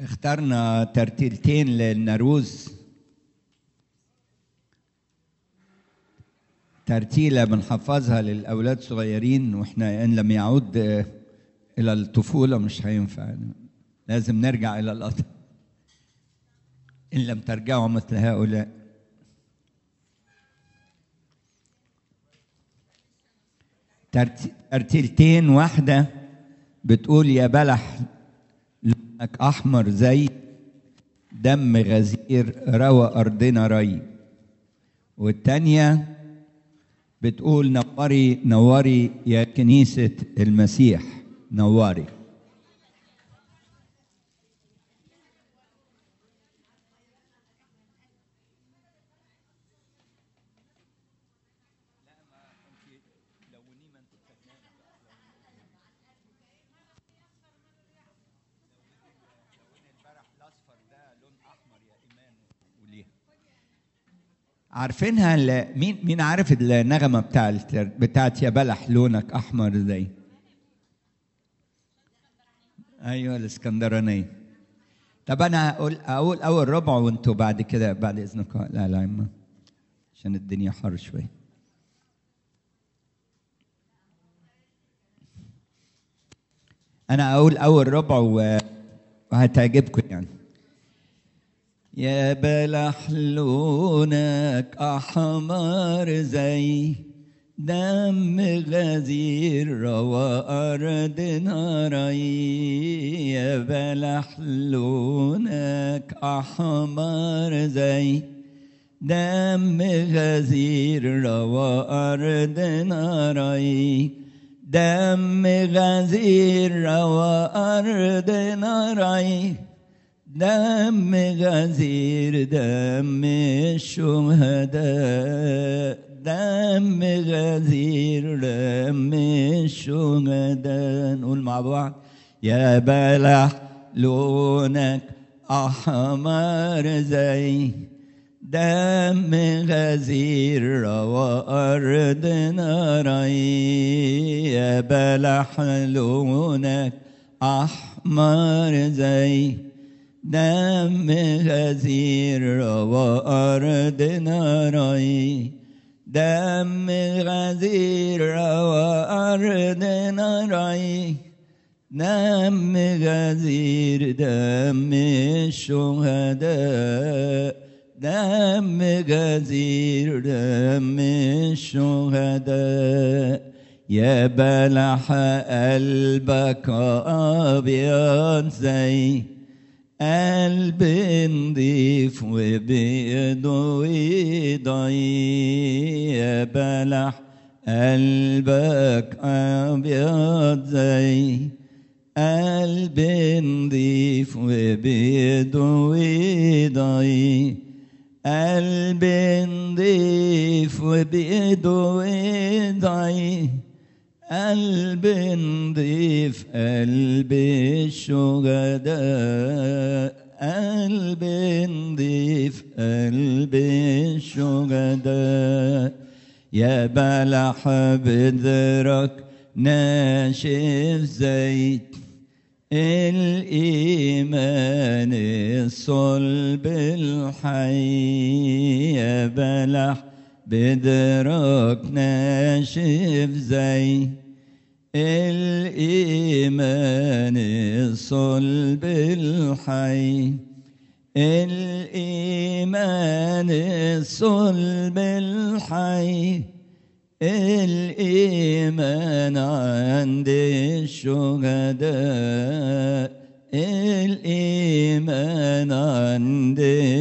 اخترنا ترتيلتين للناروز ترتيلة بنحفظها للأولاد صغيرين وإحنا إن لم يعود آه، إلى الطفولة مش هينفع لازم نرجع إلى الأصل إن لم ترجعوا مثل هؤلاء ترت- ترتيلتين واحدة بتقول يا بلح لونك أحمر زي دم غزير روى أرضنا ري والتانية بتقول نوري نوري يا كنيسة المسيح نوري عارفينها ال- مين مين عارف النغمه بتاع التر- بتاعت يا بلح لونك احمر زي ايوه الاسكندرانيه طب انا هقول اقول اول ربع وانتوا بعد كده بعد اذنكم لا لا ما عشان الدنيا حر شويه انا اقول اول ربع و- وهتعجبكم يعني يا بلح لونك أحمر زي دم غزير روى أرضنا ري يا بلح لونك أحمر زي دم غزير روى أرضنا ري دم غزير روى أرضنا ري دم غزير دم الشهداء دم غزير دم الشهداء نقول مع بعض يا بلح لونك أحمر زي دم غزير روى أرضنا ري يا بلح لونك أحمر زي دم غزير روى أرضنا ري دم غزير روى أرضنا ري دم غزير دم الشهداء دم غزير دم الشهداء يا بلح قلبك أبيض زي قلب نضيف وبيضه ويضي يا بلح قلبك أبيض زي قلب نضيف وبيضه ويضي قلب نضيف وبيضه ويضي قلب نضيف قلب الشهداء قلب نضيف قلب الشهداء يا بلح بذرك ناشف زيت الإيمان الصلب الحي يا بلح بدرك ناشف زي الإيمان الصلب الحي الإيمان الصلب الحي الإيمان عند الشهداء الإيمان عند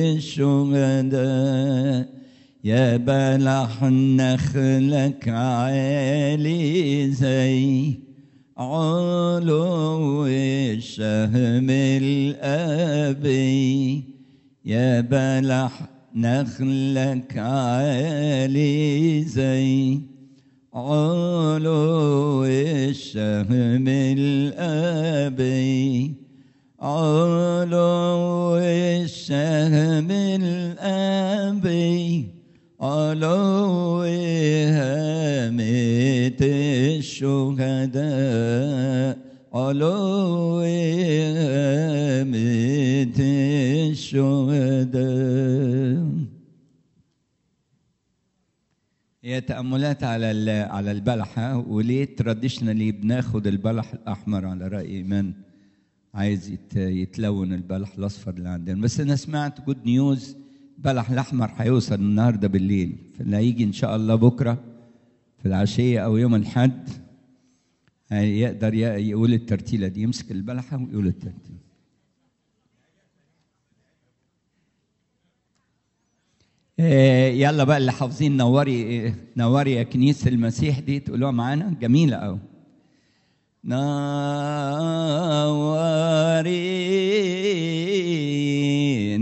الشهداء يا بلح نخلك عالي زي علو الشهم الأبي يا بلح نخلك عالي زي علو الشهم الأبي علو الشهم الأبي علو هامة الشهداء علو هامة هي تأملات على ال- على البلحة وليه تراديشنالي بناخد البلح الأحمر على رأي إيمان عايز يت- يتلون البلح الأصفر اللي عندنا بس أنا سمعت جود نيوز البلح الأحمر هيوصل النهاردة بالليل فاللي هيجي إن شاء الله بكرة في العشية أو يوم الحد يقدر ي- يقول الترتيلة دي يمسك البلحة ويقول الترتيلة آه، يلا بقى اللي حافظين نوري آه، نوري يا كنيسة المسيح دي تقولوها معانا جميلة أوي نوري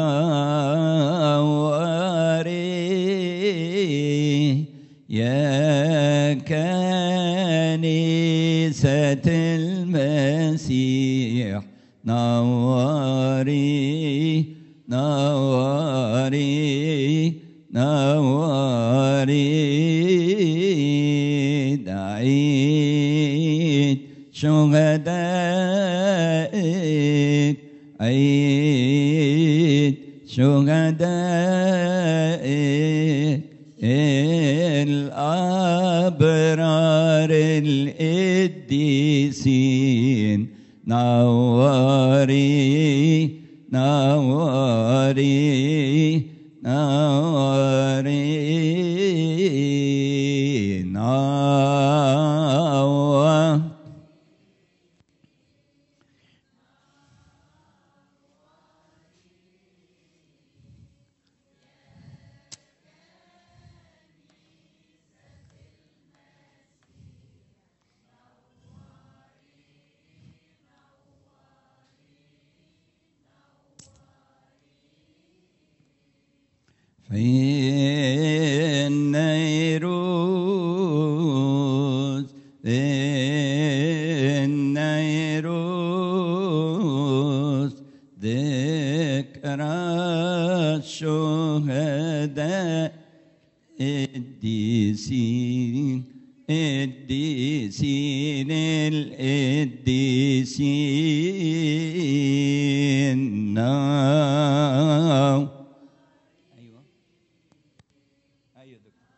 نوري يا كنيسة المسيح نوري نوري نوري دعيت شهدائك عيد شهدائك الأبرار القديسين نوري نوري نوري نور فإن نيروز إن نيروز ذكرى الشهداء الديسين الديسين القديسين نعم ايوه ايوه دكتور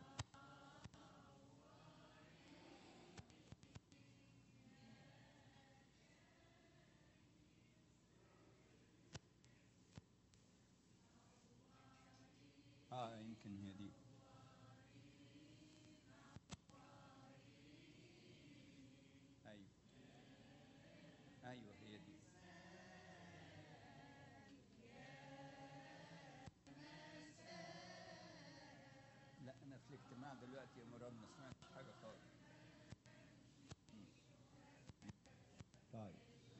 اه يمكن هي دي ايوه ايوه هي دي لا انا في الاجتماع دلوقتي يا مراد ما سمعتش حاجه خالص طيب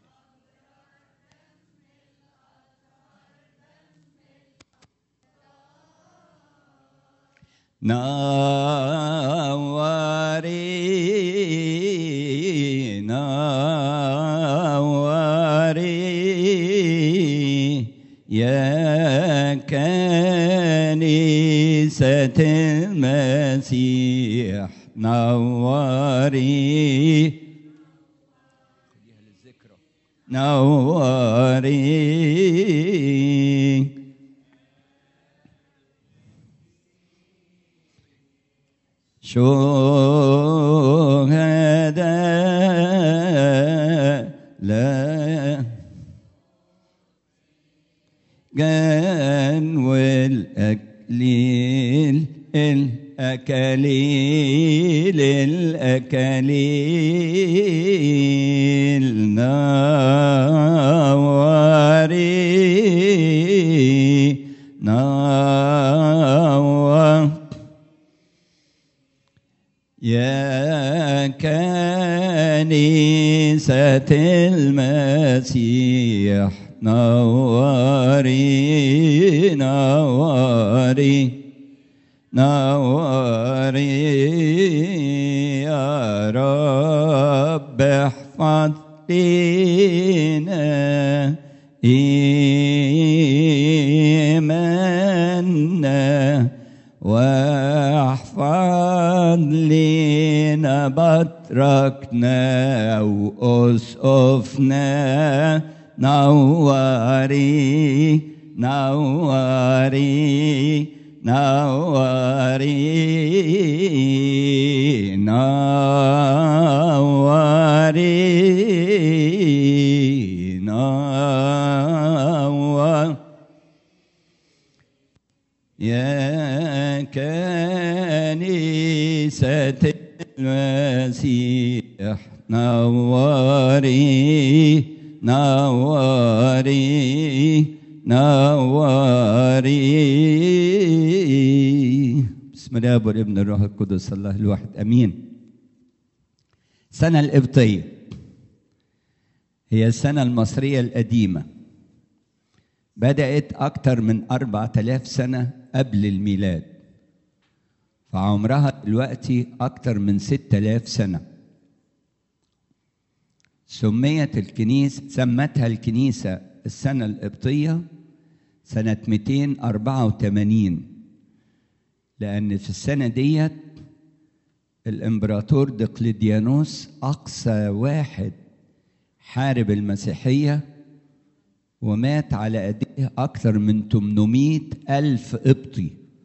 نوري نوري يا كنيسة المسيح نوري نوري شهداء لا جان والأكليل الأكاليل الأكاليل نوري نور يا كنيسة المسيح نوري نوري نوري يا رب احفظ لنا إيماننا واحفظ لنا بطركنا وأسقفنا نوري نوري نوري نوري نور يا كنيسة المسيح نوري نوري نوري بسم الله والابن الروح القدس الله الواحد امين السنة القبطية هي السنة المصرية القديمة بدأت أكثر من أربعة آلاف سنة قبل الميلاد فعمرها دلوقتي أكثر من ستة آلاف سنة سميت الكنيسة سمتها الكنيسة السنة القبطية سنة 284 لأن في السنة ديت الإمبراطور دقلديانوس أقصى واحد حارب المسيحية ومات على أيديه أكثر من 800 ألف قبطي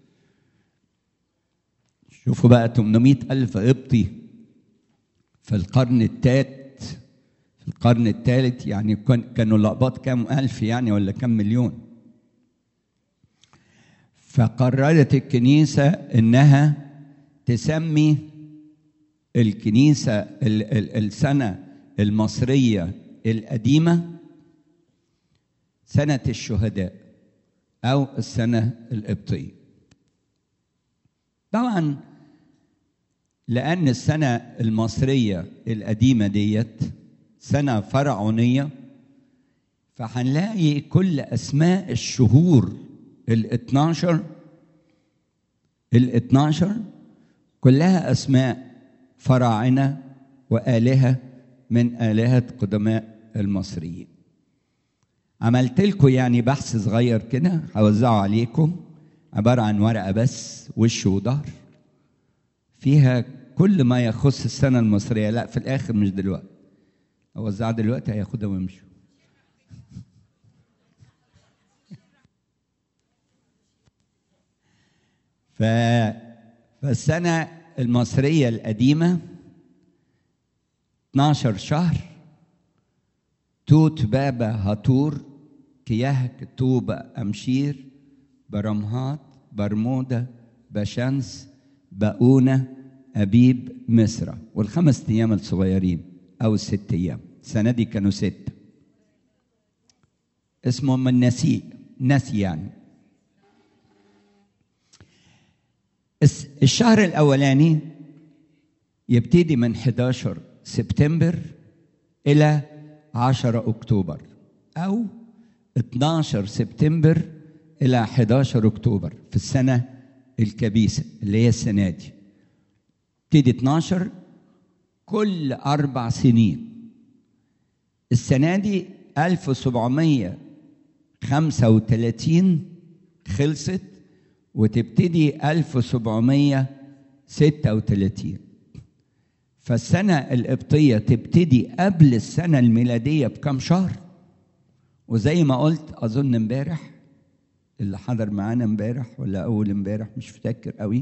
شوفوا بقى 800 ألف قبطي في القرن الثالث في القرن الثالث يعني كانوا الأقباط كام ألف يعني ولا كام مليون فقررت الكنيسة إنها تسمي الكنيسة السنة المصرية القديمة سنة الشهداء أو السنة القبطية طبعا لأن السنة المصرية القديمة ديت سنة فرعونية فهنلاقي كل أسماء الشهور ال 12 ال 12 كلها أسماء فراعنة وآلهة من آلهة قدماء المصريين عملت لكم يعني بحث صغير كده هوزعه عليكم عبارة عن ورقة بس وش وظهر فيها كل ما يخص السنة المصرية لا في الآخر مش دلوقتي أوزعها دلوقتي هياخدها ويمشوا ف... فالسنة المصرية القديمة 12 شهر توت بابا هاتور كيهك توبة أمشير برمهات برمودة بشمس بقونة أبيب مصر والخمس أيام الصغيرين أو الست أيام السنة دي كانوا ستة اسمهم النسيء نسي يعني الشهر الأولاني يبتدي من 11 سبتمبر إلى 10 أكتوبر أو 12 سبتمبر إلى 11 أكتوبر في السنة الكبيسة اللي هي السنة دي تبتدي 12 كل أربع سنين السنة دي 1735 خلصت وتبتدي 1736 فالسنة القبطية تبتدي قبل السنة الميلادية بكم شهر وزي ما قلت أظن امبارح اللي حضر معانا امبارح ولا أول امبارح مش فاكر قوي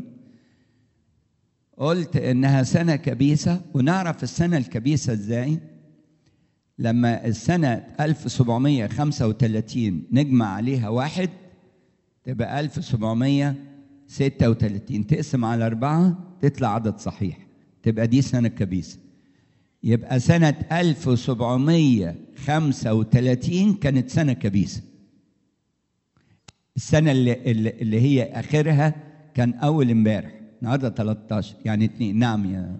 قلت إنها سنة كبيسة ونعرف السنة الكبيسة إزاي لما السنة 1735 نجمع عليها واحد تبقى 1736 تقسم على أربعة تطلع عدد صحيح تبقى دي سنة كبيسة يبقى سنة 1735 كانت سنة كبيسة السنة اللي, اللي هي آخرها كان أول امبارح النهارده 13 يعني اثنين نعم يا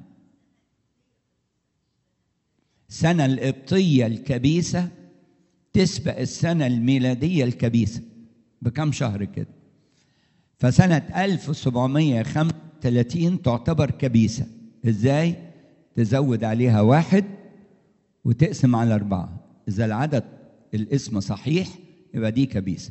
السنة القبطية الكبيسة تسبق السنة الميلادية الكبيسة بكم شهر كده فسنة 1735 تعتبر كبيسة ازاي؟ تزود عليها واحد وتقسم على أربعة إذا العدد الاسم صحيح يبقى دي كبيسة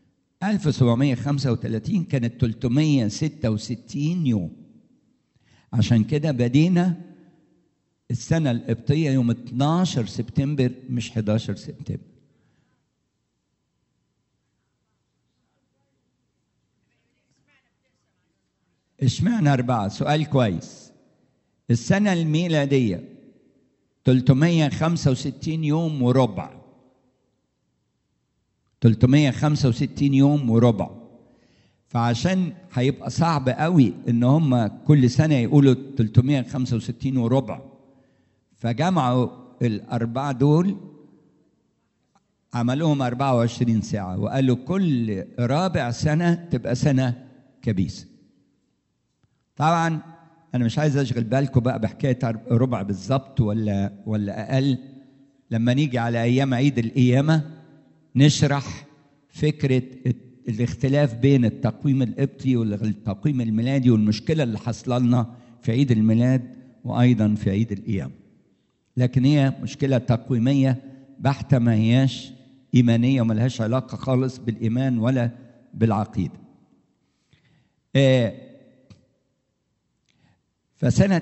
1735 كانت 366 يوم عشان كده بدينا السنة القبطية يوم 12 سبتمبر مش 11 سبتمبر اشمعنى أربعة سؤال كويس السنة الميلادية 365 يوم وربع 365 يوم وربع فعشان هيبقى صعب قوي ان هم كل سنة يقولوا 365 وربع فجمعوا الأربعة دول عملوهم 24 ساعة وقالوا كل رابع سنة تبقى سنة كبيسة طبعا أنا مش عايز أشغل بالكم بقى بحكاية ربع بالظبط ولا ولا أقل لما نيجي على أيام عيد القيامة نشرح فكرة الاختلاف بين التقويم القبطي والتقويم الميلادي والمشكلة اللي حصل لنا في عيد الميلاد وأيضا في عيد القيامة لكن هي مشكلة تقويمية بحتة ما هياش إيمانية وملهاش علاقة خالص بالإيمان ولا بالعقيدة آه فسنة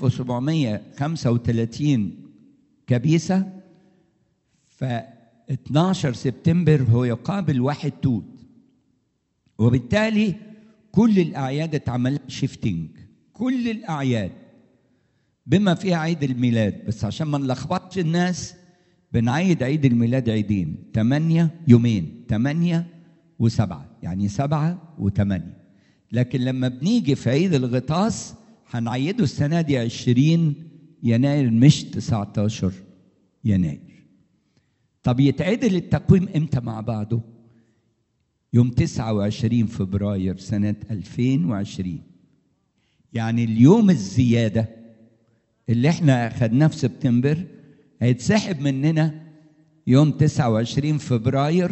1735 كبيسة ف 12 سبتمبر هو يقابل واحد توت وبالتالي كل الأعياد اتعمل شيفتنج كل الأعياد بما فيها عيد الميلاد بس عشان ما نلخبطش الناس بنعيد عيد الميلاد عيدين ثمانية يومين ثمانية وسبعة يعني سبعة وثمانية لكن لما بنيجي في عيد الغطاس هنعيده السنة دي عشرين يناير مش 19 يناير طب يتعدل التقويم امتى مع بعضه؟ يوم 29 فبراير سنة 2020 يعني اليوم الزيادة اللي احنا خدناه في سبتمبر هيتسحب مننا يوم 29 فبراير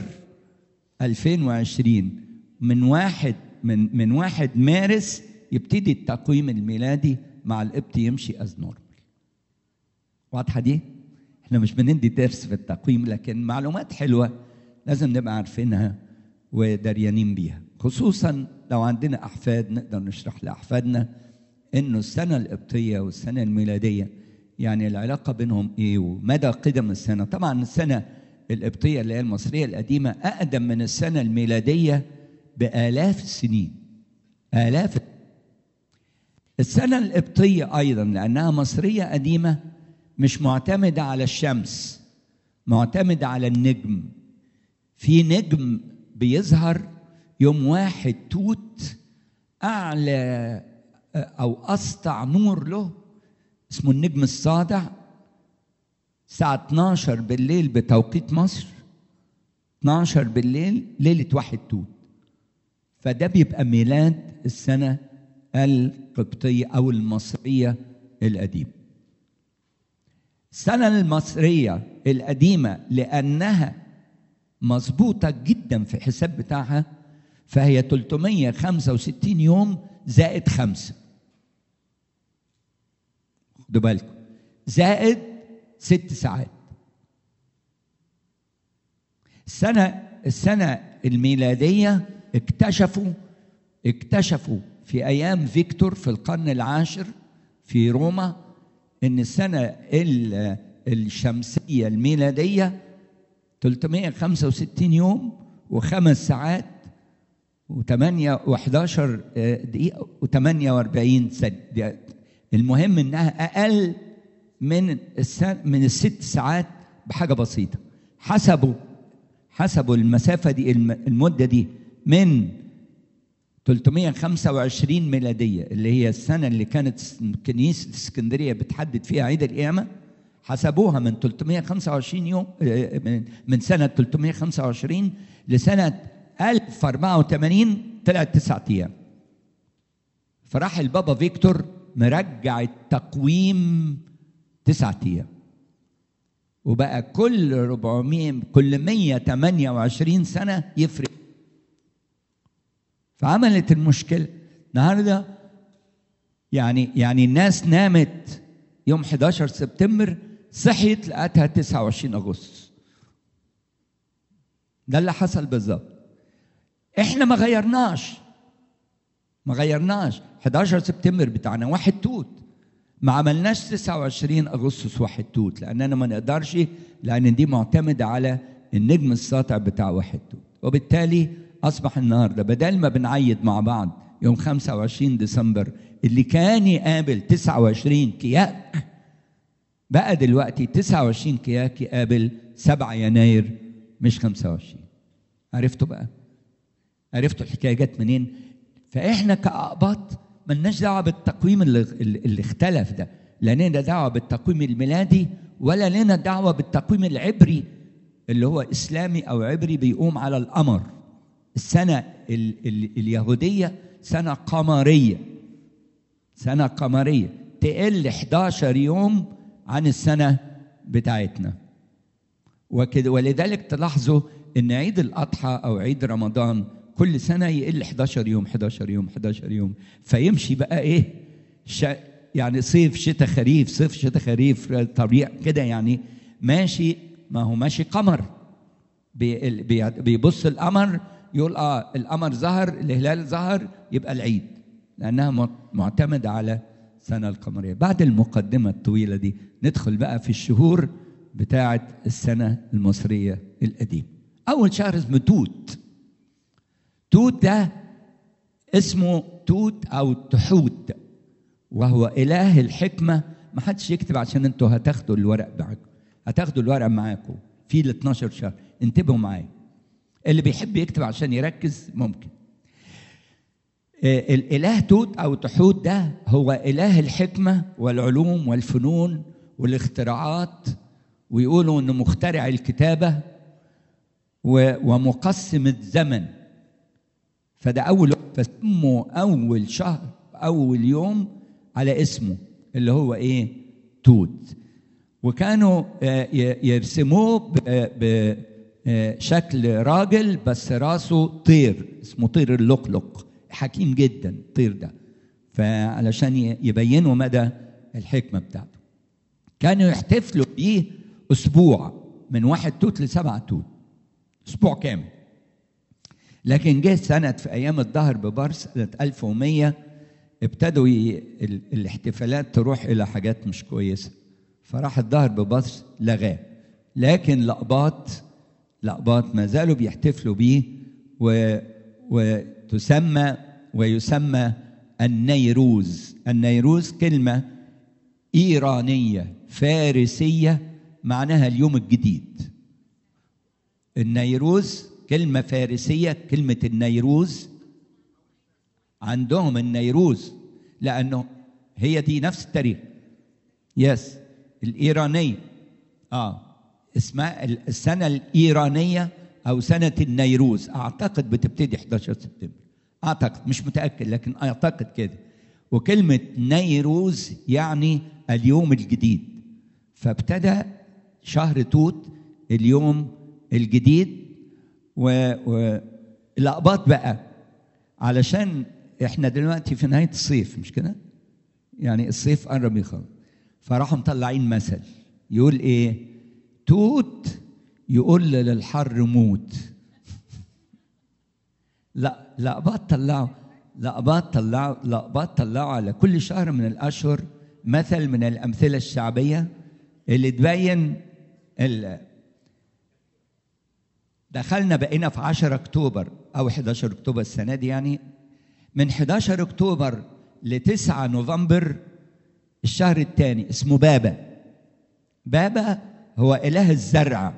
2020 من واحد من من واحد مارس يبتدي التقويم الميلادي مع القبط يمشي از نورمال واضحه دي؟ احنا مش بندي درس في التقويم لكن معلومات حلوه لازم نبقى عارفينها ودريانين بيها خصوصا لو عندنا احفاد نقدر نشرح لاحفادنا انه السنه القبطيه والسنه الميلاديه يعني العلاقه بينهم ايه ومدى قدم السنه طبعا السنه القبطيه اللي هي المصريه القديمه اقدم من السنه الميلاديه بالاف السنين الاف السنه القبطيه ايضا لانها مصريه قديمه مش معتمده على الشمس معتمده على النجم في نجم بيظهر يوم واحد توت اعلى او اسطع نور له اسمه النجم الصادع الساعة 12 بالليل بتوقيت مصر 12 بالليل ليلة واحد توت فده بيبقى ميلاد السنة القبطية أو المصرية القديمة السنة المصرية القديمة لأنها مظبوطة جدا في الحساب بتاعها فهي 365 يوم زائد خمسة خدوا بالكم زائد ست ساعات السنة السنة الميلادية اكتشفوا اكتشفوا في أيام فيكتور في القرن العاشر في روما إن السنة الشمسية الميلادية 365 يوم وخمس ساعات و8 و11 دقيقة و48 ثانية المهم انها اقل من السنة من الست ساعات بحاجة بسيطة حسبوا حسبوا المسافة دي المدة دي من 325 ميلادية اللي هي السنة اللي كانت كنيسة اسكندرية بتحدد فيها عيد القيامة حسبوها من 325 يوم من سنة 325 لسنة 1084 طلعت تسعة أيام فراح البابا فيكتور مرجع التقويم تسعة أيام وبقى كل 400 كل 128 سنة يفرق فعملت المشكلة النهارده يعني يعني الناس نامت يوم 11 سبتمبر صحيت لقتها 29 اغسطس ده اللي حصل بالظبط احنا ما غيرناش ما غيرناش 11 سبتمبر بتاعنا واحد توت ما عملناش 29 اغسطس واحد توت لاننا ما نقدرش لان دي معتمده على النجم الساطع بتاع واحد توت وبالتالي اصبح النهارده بدل ما بنعيد مع بعض يوم 25 ديسمبر اللي كان يقابل 29 كياك بقى دلوقتي 29 كياك يقابل 7 يناير مش 25 عرفتوا بقى عرفتوا الحكايه جت منين فاحنا كاقباط ملناش دعوه بالتقويم اللي, اللي اختلف ده لا لنا دعوه بالتقويم الميلادي ولا لنا دعوه بالتقويم العبري اللي هو اسلامي او عبري بيقوم على القمر السنه ال ال اليهوديه سنه قمريه سنه قمريه تقل 11 يوم عن السنه بتاعتنا وكده ولذلك تلاحظوا ان عيد الاضحى او عيد رمضان كل سنه يقل 11 يوم 11 يوم 11 يوم فيمشي بقى ايه شا يعني صيف شتاء خريف صيف شتاء خريف طبيعي كده يعني ماشي ما هو ماشي قمر بي بي بيبص القمر يقول اه القمر ظهر الهلال ظهر يبقى العيد لانها معتمده على السنه القمريه بعد المقدمه الطويله دي ندخل بقى في الشهور بتاعه السنه المصريه القديمه اول شهر اسمه توت توت ده اسمه توت او تحوت وهو اله الحكمه ما حدش يكتب عشان انتوا هتاخدوا الورق معاكم هتاخدوا الورق معاكم في ال 12 شهر انتبهوا معايا اللي بيحب يكتب عشان يركز ممكن الاله توت او تحوت ده هو اله الحكمه والعلوم والفنون والاختراعات ويقولوا انه مخترع الكتابه ومقسم الزمن فده اول فسموا اول شهر اول يوم على اسمه اللي هو ايه توت وكانوا يرسموه بشكل راجل بس راسه طير اسمه طير اللقلق حكيم جدا الطير ده فعلشان يبينوا مدى الحكمه بتاعته كانوا يحتفلوا بيه اسبوع من واحد توت لسبعة توت اسبوع كامل لكن جه سنة في أيام الظهر ببرس سنة 1100 ابتدوا ي... ال... الاحتفالات تروح إلى حاجات مش كويسة فراح الظهر ببرس لغاه لكن لقباط لقباط ما زالوا بيحتفلوا بيه و... وتسمى ويسمى النيروز النيروز كلمة إيرانية فارسية معناها اليوم الجديد النيروز كلمة فارسية كلمة النيروز عندهم النيروز لأنه هي دي نفس التاريخ يس الإيرانية آه اسمها السنة الإيرانية أو سنة النيروز أعتقد بتبتدي 11 سبتمبر أعتقد مش متأكد لكن أعتقد كده وكلمة نيروز يعني اليوم الجديد فابتدى شهر توت اليوم الجديد والأقباط بقى علشان احنا دلوقتي في نهاية الصيف مش كده؟ يعني الصيف قرب يخلص فراحوا مطلعين مثل يقول ايه؟ توت يقول للحر موت لا لقباط طلعوا لقباط طلعوا لقباط طلعوا على كل شهر من الاشهر مثل من الامثله الشعبيه اللي تبين دخلنا بقينا في 10 اكتوبر او 11 اكتوبر السنه دي يعني من 11 اكتوبر ل 9 نوفمبر الشهر الثاني اسمه بابا بابا هو اله الزرع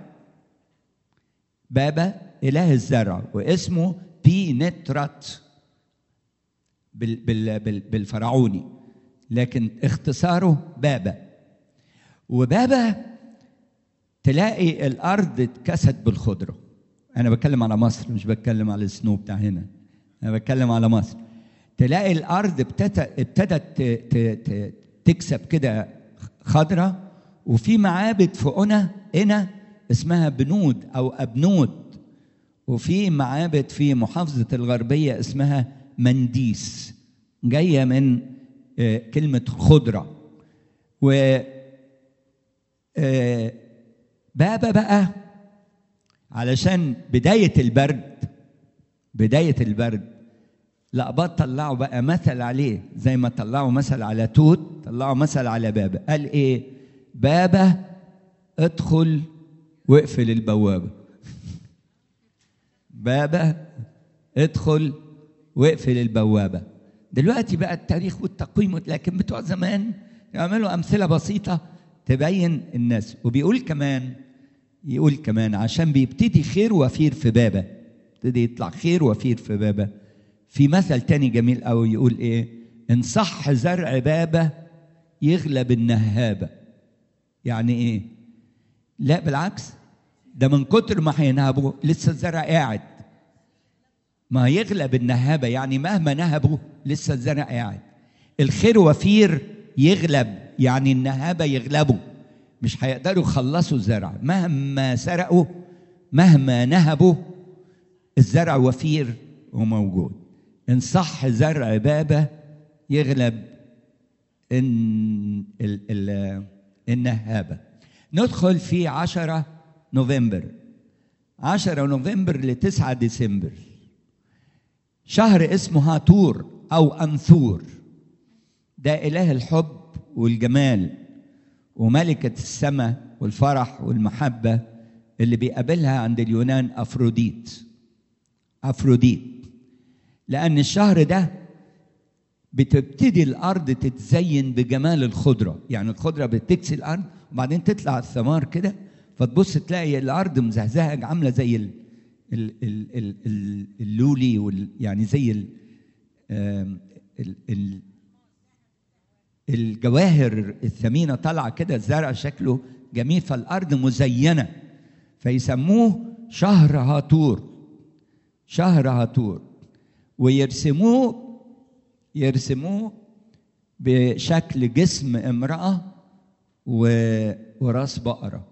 بابا اله الزرع واسمه بينترات بال بال بال بالفرعوني لكن اختصاره بابا وبابا تلاقي الارض اتكست بالخضره انا بتكلم على مصر مش بتكلم على السنو بتاع هنا انا بتكلم على مصر تلاقي الارض ابتدت تكسب كده خضره وفي معابد في قنا هنا اسمها بنود او ابنود وفي معابد في محافظه الغربيه اسمها منديس جايه من كلمه خضره و بابا بقى علشان بداية البرد بداية البرد لقباط طلعوا بقى مثل عليه زي ما طلعوا مثل على توت طلعوا مثل على بابا قال ايه بابا ادخل واقفل البوابة بابا ادخل واقفل البوابة دلوقتي بقى التاريخ والتقويم لكن بتوع زمان يعملوا امثله بسيطه تبين الناس وبيقول كمان يقول كمان عشان بيبتدي خير وفير في بابه ابتدي يطلع خير وفير في بابه في مثل تاني جميل قوي يقول ايه ان صح زرع بابه يغلب النهابه يعني ايه لا بالعكس ده من كتر ما هينهبوا لسه الزرع قاعد ما يغلب النهابه يعني مهما نهبوا لسه الزرع قاعد الخير وفير يغلب يعني النهابه يغلبوا مش هيقدروا يخلصوا الزرع مهما سرقوا مهما نهبوا الزرع وفير وموجود ان صح زرع بابه يغلب إن ال ال النهابه ندخل في عشرة نوفمبر عشرة نوفمبر لتسعة ديسمبر شهر اسمه هاتور أو أنثور ده إله الحب والجمال وملكة السماء والفرح والمحبة اللي بيقابلها عند اليونان أفروديت أفروديت لأن الشهر ده بتبتدي الأرض تتزين بجمال الخضرة يعني الخضرة بتكسي الأرض وبعدين تطلع الثمار كده فتبص تلاقي الأرض مزهزهة عاملة زي ال ال ال ال ال اللولي وال يعني زي ال ال ال الجواهر الثمينة طالعة كده الزرع شكله جميل فالأرض مزينة فيسموه شهر هاتور شهر هاتور ويرسموه يرسموه بشكل جسم امرأة وراس بقرة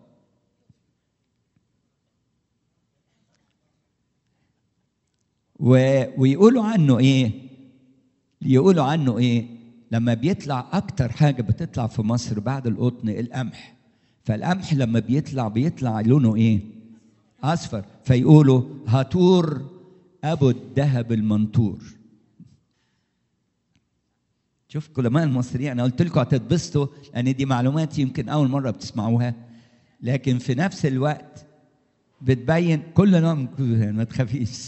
ويقولوا عنه ايه يقولوا عنه ايه لما بيطلع اكتر حاجه بتطلع في مصر بعد القطن القمح فالقمح لما بيطلع بيطلع لونه ايه اصفر فيقولوا هاتور ابو الذهب المنطور شوف علماء المصريين انا قلت لكم هتتبسطوا لان دي معلومات يمكن اول مره بتسمعوها لكن في نفس الوقت بتبين كل نوع من ما تخافيش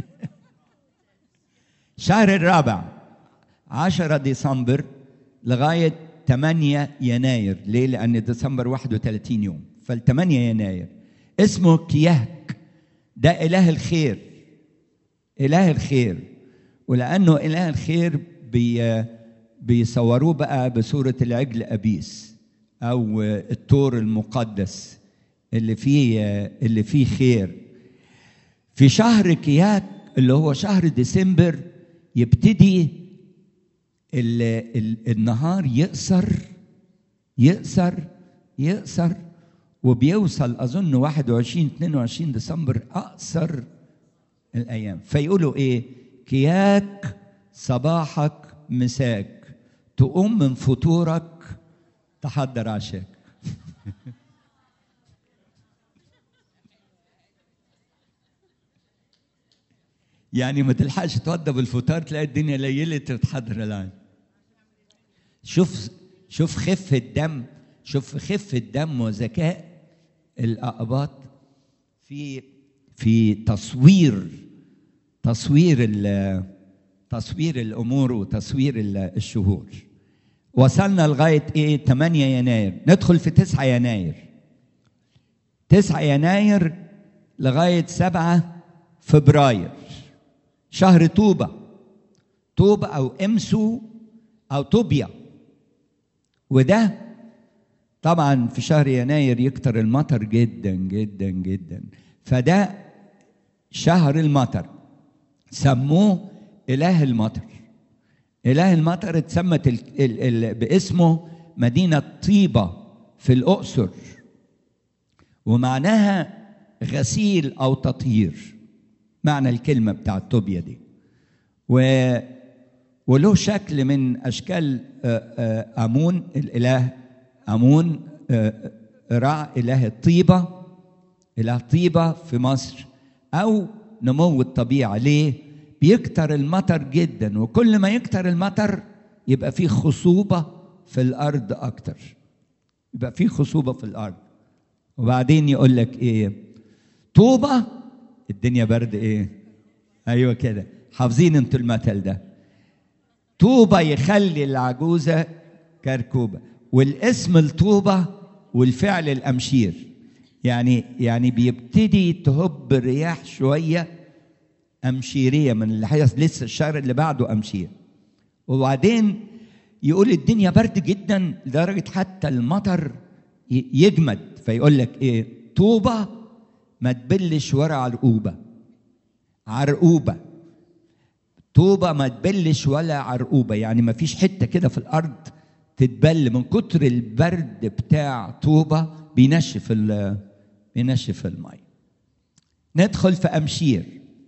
شهر الرابع 10 ديسمبر لغاية 8 يناير ليه؟ لأن ديسمبر 31 يوم فال 8 يناير اسمه كيهك ده إله الخير إله الخير ولأنه إله الخير بي بيصوروه بقى بصورة العجل أبيس أو التور المقدس اللي فيه اللي فيه خير في شهر كياك اللي هو شهر ديسمبر يبتدي ال ال النهار يقصر يقصر يقصر وبيوصل اظن 21 22 ديسمبر اقصر الايام فيقولوا ايه كياك صباحك مساك تقوم من فطورك تحضر عشاك يعني ما تلحقش توضب الفطار تلاقي الدنيا ليلت تتحضر الان شوف شوف خفة دم شوف خفة دم وذكاء الأقباط في في تصوير تصوير تصوير الأمور وتصوير الشهور وصلنا لغاية إيه 8 يناير ندخل في 9 يناير 9 يناير لغاية 7 فبراير شهر طوبة طوبة أو إمسو أو طوبيا وده طبعا في شهر يناير يكتر المطر جدا جدا جدا فده شهر المطر سموه إله المطر إله المطر اتسمت ال ال ال باسمه مدينة طيبة في الأقصر ومعناها غسيل أو تطهير معنى الكلمة بتاع الطوبيا دي و وله شكل من أشكال أمون الإله أمون رع إله الطيبة إله طيبة في مصر أو نمو الطبيعة ليه؟ بيكتر المطر جدا وكل ما يكتر المطر يبقى فيه خصوبة في الأرض أكتر يبقى فيه خصوبة في الأرض وبعدين يقول لك إيه طوبة الدنيا برد إيه أيوة كده حافظين انتوا المثل ده طوبة يخلي العجوزة كركوبة والاسم الطوبة والفعل الأمشير يعني يعني بيبتدي تهب الرياح شوية أمشيرية من اللي حدث لسه الشهر اللي بعده أمشير وبعدين يقول الدنيا برد جدا لدرجة حتى المطر يجمد فيقول لك ايه طوبة ما تبلش ورا عرقوبة عرقوبة طوبة ما تبلش ولا عرقوبة يعني ما فيش حتة كده في الأرض تتبل من كتر البرد بتاع طوبة بينشف بينشف المي ندخل في أمشير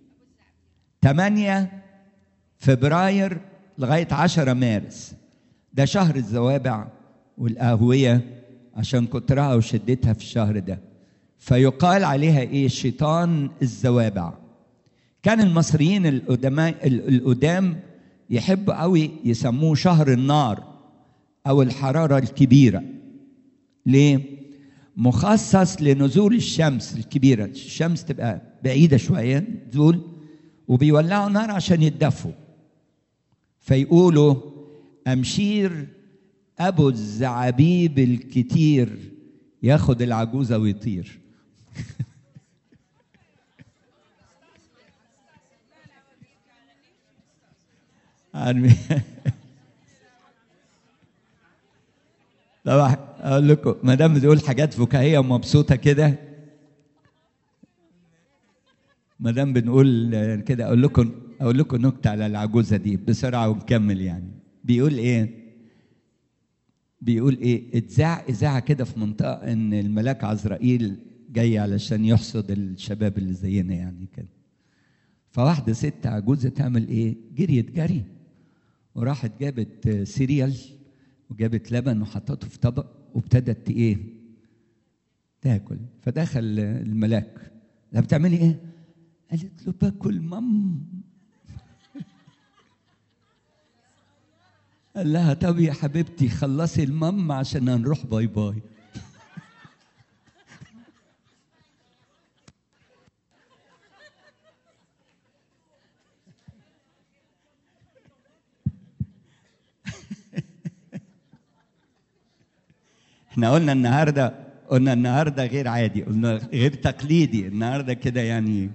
8 فبراير لغاية 10 مارس ده شهر الزوابع والقهوية عشان كترها وشدتها في الشهر ده فيقال عليها ايه شيطان الزوابع كان المصريين القدماء القدام يحبوا قوي يسموه شهر النار او الحراره الكبيره ليه مخصص لنزول الشمس الكبيره الشمس تبقى بعيده شويه تزول وبيولعوا نار عشان يتدفوا فيقولوا امشير ابو الزعابيب الكتير ياخد العجوزه ويطير طبعا اقول لكم ما دام بتقول حاجات فكاهيه ومبسوطه كده ما دام بنقول كده اقول لكم اقول لكم نكته على العجوزه دي بسرعه ونكمل يعني بيقول ايه بيقول ايه اتذاع اذاعه كده في منطقه ان الملاك عزرائيل جاي علشان يحصد الشباب اللي زينا يعني كده فواحده ست عجوزه تعمل ايه جريت جري وراحت جابت سيريال وجابت لبن وحطته في طبق وابتدت ايه تاكل فدخل الملاك لا بتعملي ايه قالت له باكل مم قال لها طب يا حبيبتي خلصي المم عشان هنروح باي باي احنا قلنا النهارده قلنا النهارده غير عادي قلنا غير تقليدي النهارده كده يعني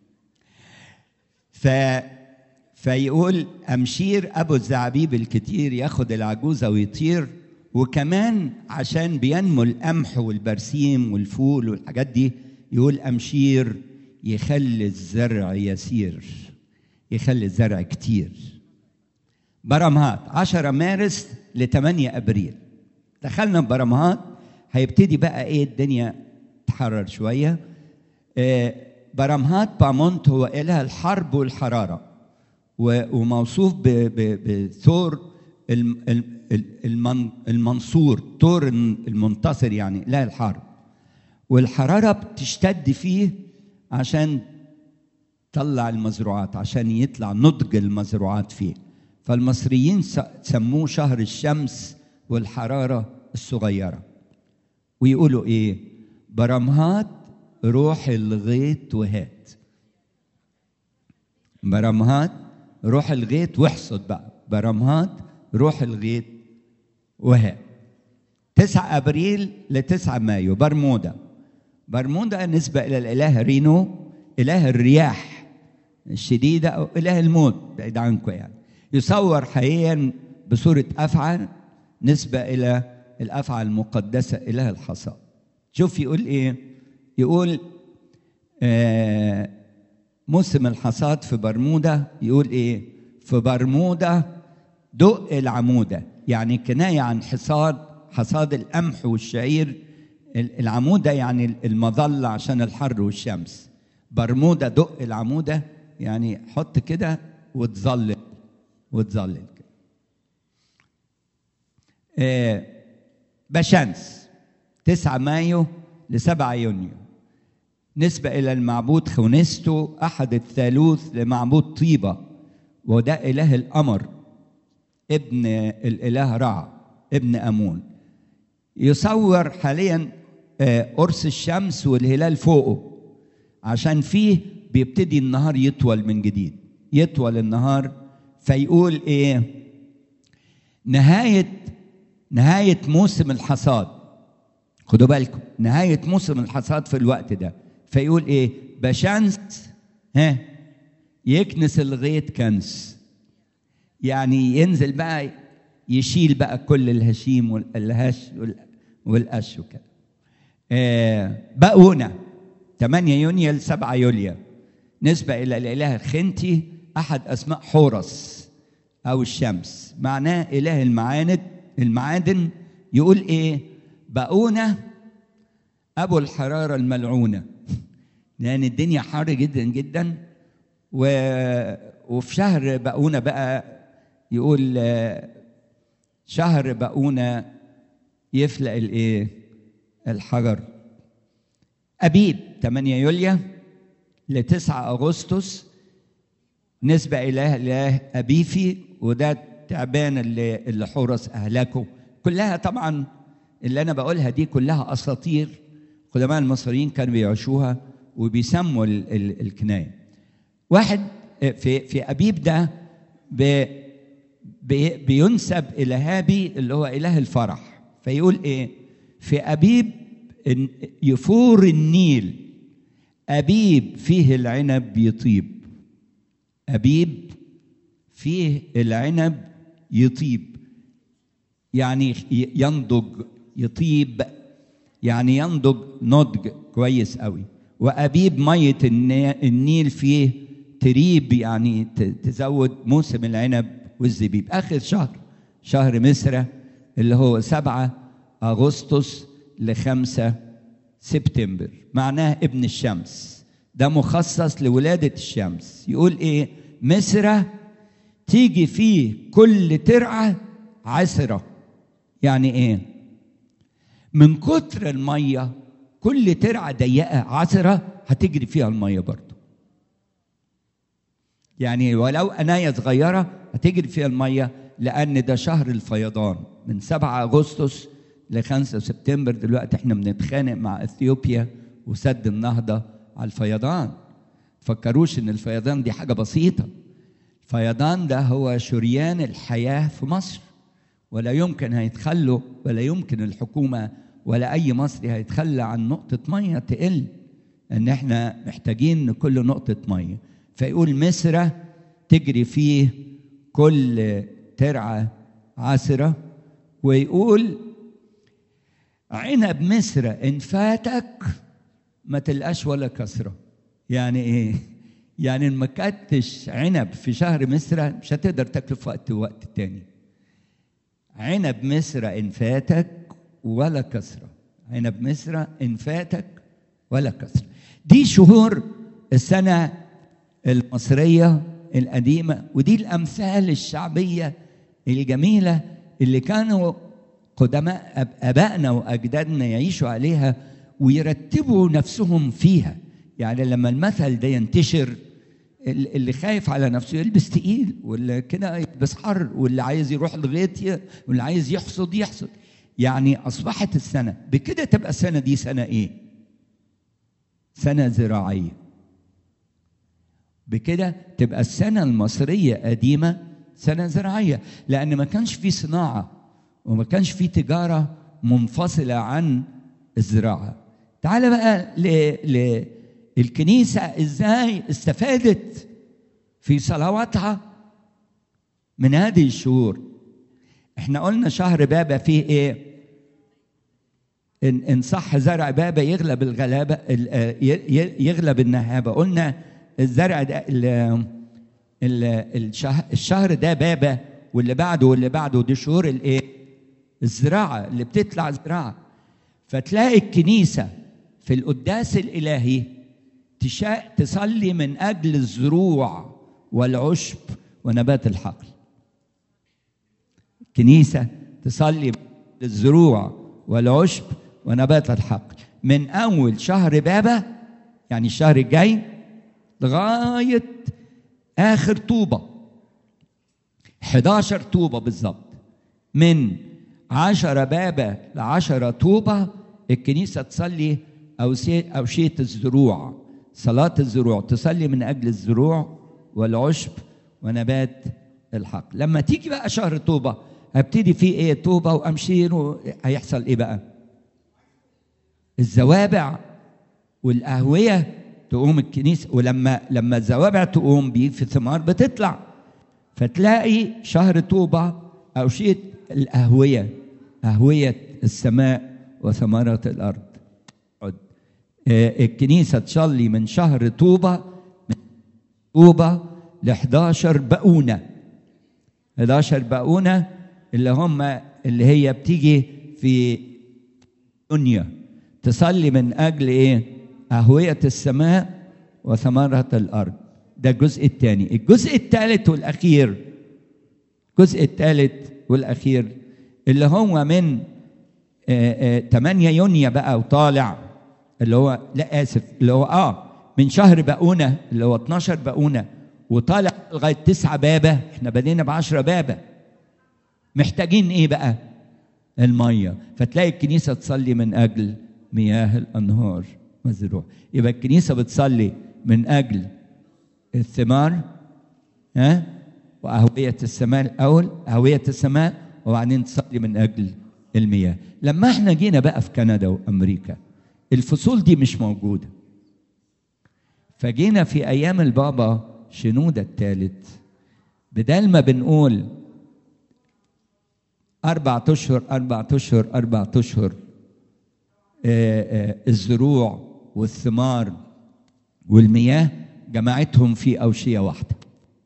ف فيقول أمشير أبو الزعبيب الكتير ياخد العجوزة ويطير وكمان عشان بينمو القمح والبرسيم والفول والحاجات دي يقول أمشير يخلي الزرع يسير يخلي الزرع كتير برمهات 10 مارس ل 8 ابريل دخلنا في برمهات هيبتدي بقى ايه الدنيا تحرر شويه آه برمهات بامونت هو اله الحرب والحراره وموصوف بثور المنصور ثور المنتصر يعني لا الحرب والحراره بتشتد فيه عشان تطلع المزروعات عشان يطلع نضج المزروعات فيه فالمصريين سموه شهر الشمس والحراره الصغيره ويقولوا ايه برمهات روح الغيط وهات برمهات روح الغيط واحصد بقى برمهات روح الغيط وهات 9 ابريل ل 9 مايو برمودا برمودا نسبة إلى الإله رينو إله الرياح الشديدة أو إله الموت بعيد عنكم يعني يصور حقيقيا بصورة أفعى نسبة إلى الأفعى المقدسة إله الحصاد شوف يقول إيه يقول آه موسم الحصاد في برمودا يقول إيه في برمودا دق العمودة يعني كناية عن حصاد حصاد القمح والشعير العمودة يعني المظلة عشان الحر والشمس برمودا دق العمودة يعني حط كده وتظلل وتظلل كده آه بشمس 9 مايو ل 7 يونيو نسبة إلى المعبود خونستو أحد الثالوث لمعبود طيبة وده إله القمر ابن الإله رع ابن أمون يصور حاليا قرص الشمس والهلال فوقه عشان فيه بيبتدي النهار يطول من جديد يطول النهار فيقول ايه نهايه نهايه موسم الحصاد خدوا بالكم نهايه موسم الحصاد في الوقت ده فيقول ايه بشمس ها يكنس الغيط كنس يعني ينزل بقى يشيل بقى كل الهشيم والهش والقش وكده آه بقونا 8 يونيو ل 7 يوليو نسبة إلى الإله خنتي أحد أسماء حورس أو الشمس معناه إله المعاند المعادن يقول إيه بقونا أبو الحرارة الملعونة لأن الدنيا حر جدا جدا و... وفي شهر بقونا بقى يقول شهر بقونا يفلق الايه الحجر ابيب 8 يوليو ل 9 اغسطس نسبة إلى إله أبيفي وده التعبان اللي اللي حورس أهلكه كلها طبعا اللي أنا بقولها دي كلها أساطير قدماء المصريين كانوا بيعيشوها وبيسموا ال ال الكناية واحد في في أبيب ده ب بي بينسب إلى هابي اللي هو إله الفرح فيقول إيه في أبيب يفور النيل أبيب فيه العنب يطيب أبيب فيه العنب يطيب يعني ينضج يطيب يعني ينضج نضج كويس قوي وأبيب مية النيل فيه تريب يعني تزود موسم العنب والزبيب آخر شهر شهر مصر اللي هو سبعة أغسطس لخمسة سبتمبر معناه ابن الشمس ده مخصص لولادة الشمس يقول ايه مصر تيجي فيه كل ترعة عسرة يعني ايه من كتر المية كل ترعة ضيقة عسرة هتجري فيها المية برضه يعني ولو أناية صغيرة هتجري فيها المية لأن ده شهر الفيضان من 7 أغسطس ل 5 سبتمبر دلوقتي احنا بنتخانق مع اثيوبيا وسد النهضه على الفيضان فكروش ان الفيضان دي حاجه بسيطه الفيضان ده هو شريان الحياه في مصر ولا يمكن هيتخلوا ولا يمكن الحكومه ولا اي مصري هيتخلى عن نقطه ميه تقل ان احنا محتاجين كل نقطه ميه فيقول مصر تجري فيه كل ترعه عسره ويقول عنب مصر ان فاتك ما تلقاش ولا كسره يعني ايه يعني ان ما كلتش عنب في شهر مصر مش هتقدر تاكله في وقت وقت تاني عنب مصر ان فاتك ولا كسره عنب مصر ان فاتك ولا كسره دي شهور السنه المصريه القديمه ودي الامثال الشعبيه الجميله اللي كانوا قدماء ابائنا واجدادنا يعيشوا عليها ويرتبوا نفسهم فيها يعني لما المثل ده ينتشر اللي خايف على نفسه يلبس تقيل واللي كده يلبس حر واللي عايز يروح الغيط واللي عايز يحصد يحصد يعني اصبحت السنه بكده تبقى السنه دي سنه ايه سنه زراعيه بكده تبقى السنه المصريه قديمه سنه زراعيه لان ما كانش في صناعه وما كانش في تجاره منفصله عن الزراعه تعال بقى ل... للكنيسه ازاي استفادت في صلواتها من هذه الشهور احنا قلنا شهر بابا فيه ايه ان ان صح زرع بابا يغلب الغلابه يغلب النهابه قلنا الزرع ده الشهر ده بابا واللي بعده واللي بعده دي شهور الايه الزراعه اللي بتطلع زراعه فتلاقي الكنيسه في القداس الالهي تشاء تصلي من اجل الزروع والعشب ونبات الحقل الكنيسه تصلي للزروع والعشب ونبات الحقل من اول شهر بابا يعني الشهر الجاي لغايه اخر طوبه 11 طوبه بالظبط من عشرة بابا لعشرة طوبة الكنيسة تصلي أوشية الزروع صلاة الزروع تصلي من أجل الزروع والعشب ونبات الحق لما تيجي بقى شهر طوبة هبتدي فيه ايه توبه وامشير هيحصل ايه بقى الزوابع والاهويه تقوم الكنيسه ولما لما الزوابع تقوم بيه في ثمار بتطلع فتلاقي شهر طوبه او شيء الاهويه اهويه السماء وثمره الارض الكنيسه تصلي من شهر طوبه من طوبه ل 11 بقونه 11 بقونه اللي هم اللي هي بتيجي في دنيا تصلي من اجل ايه اهويه السماء وثمره الارض ده الجزء الثاني الجزء الثالث والاخير الجزء الثالث والاخير اللي هو من 8 يونيو بقى وطالع اللي هو لا اسف اللي هو اه من شهر بقونه اللي هو 12 بقونه وطالع لغايه 9 بابه احنا بدينا ب 10 بابه محتاجين ايه بقى؟ الميه فتلاقي الكنيسه تصلي من اجل مياه الانهار مزروع يبقى الكنيسه بتصلي من اجل الثمار ها واهويه السماء الاول اهويه السماء وبعدين تصلي من اجل المياه لما احنا جينا بقى في كندا وامريكا الفصول دي مش موجوده فجينا في ايام البابا شنوده الثالث بدل ما بنقول أربعة أشهر أربعة أشهر أربعة أشهر الزروع والثمار والمياه جمعتهم في أوشية واحدة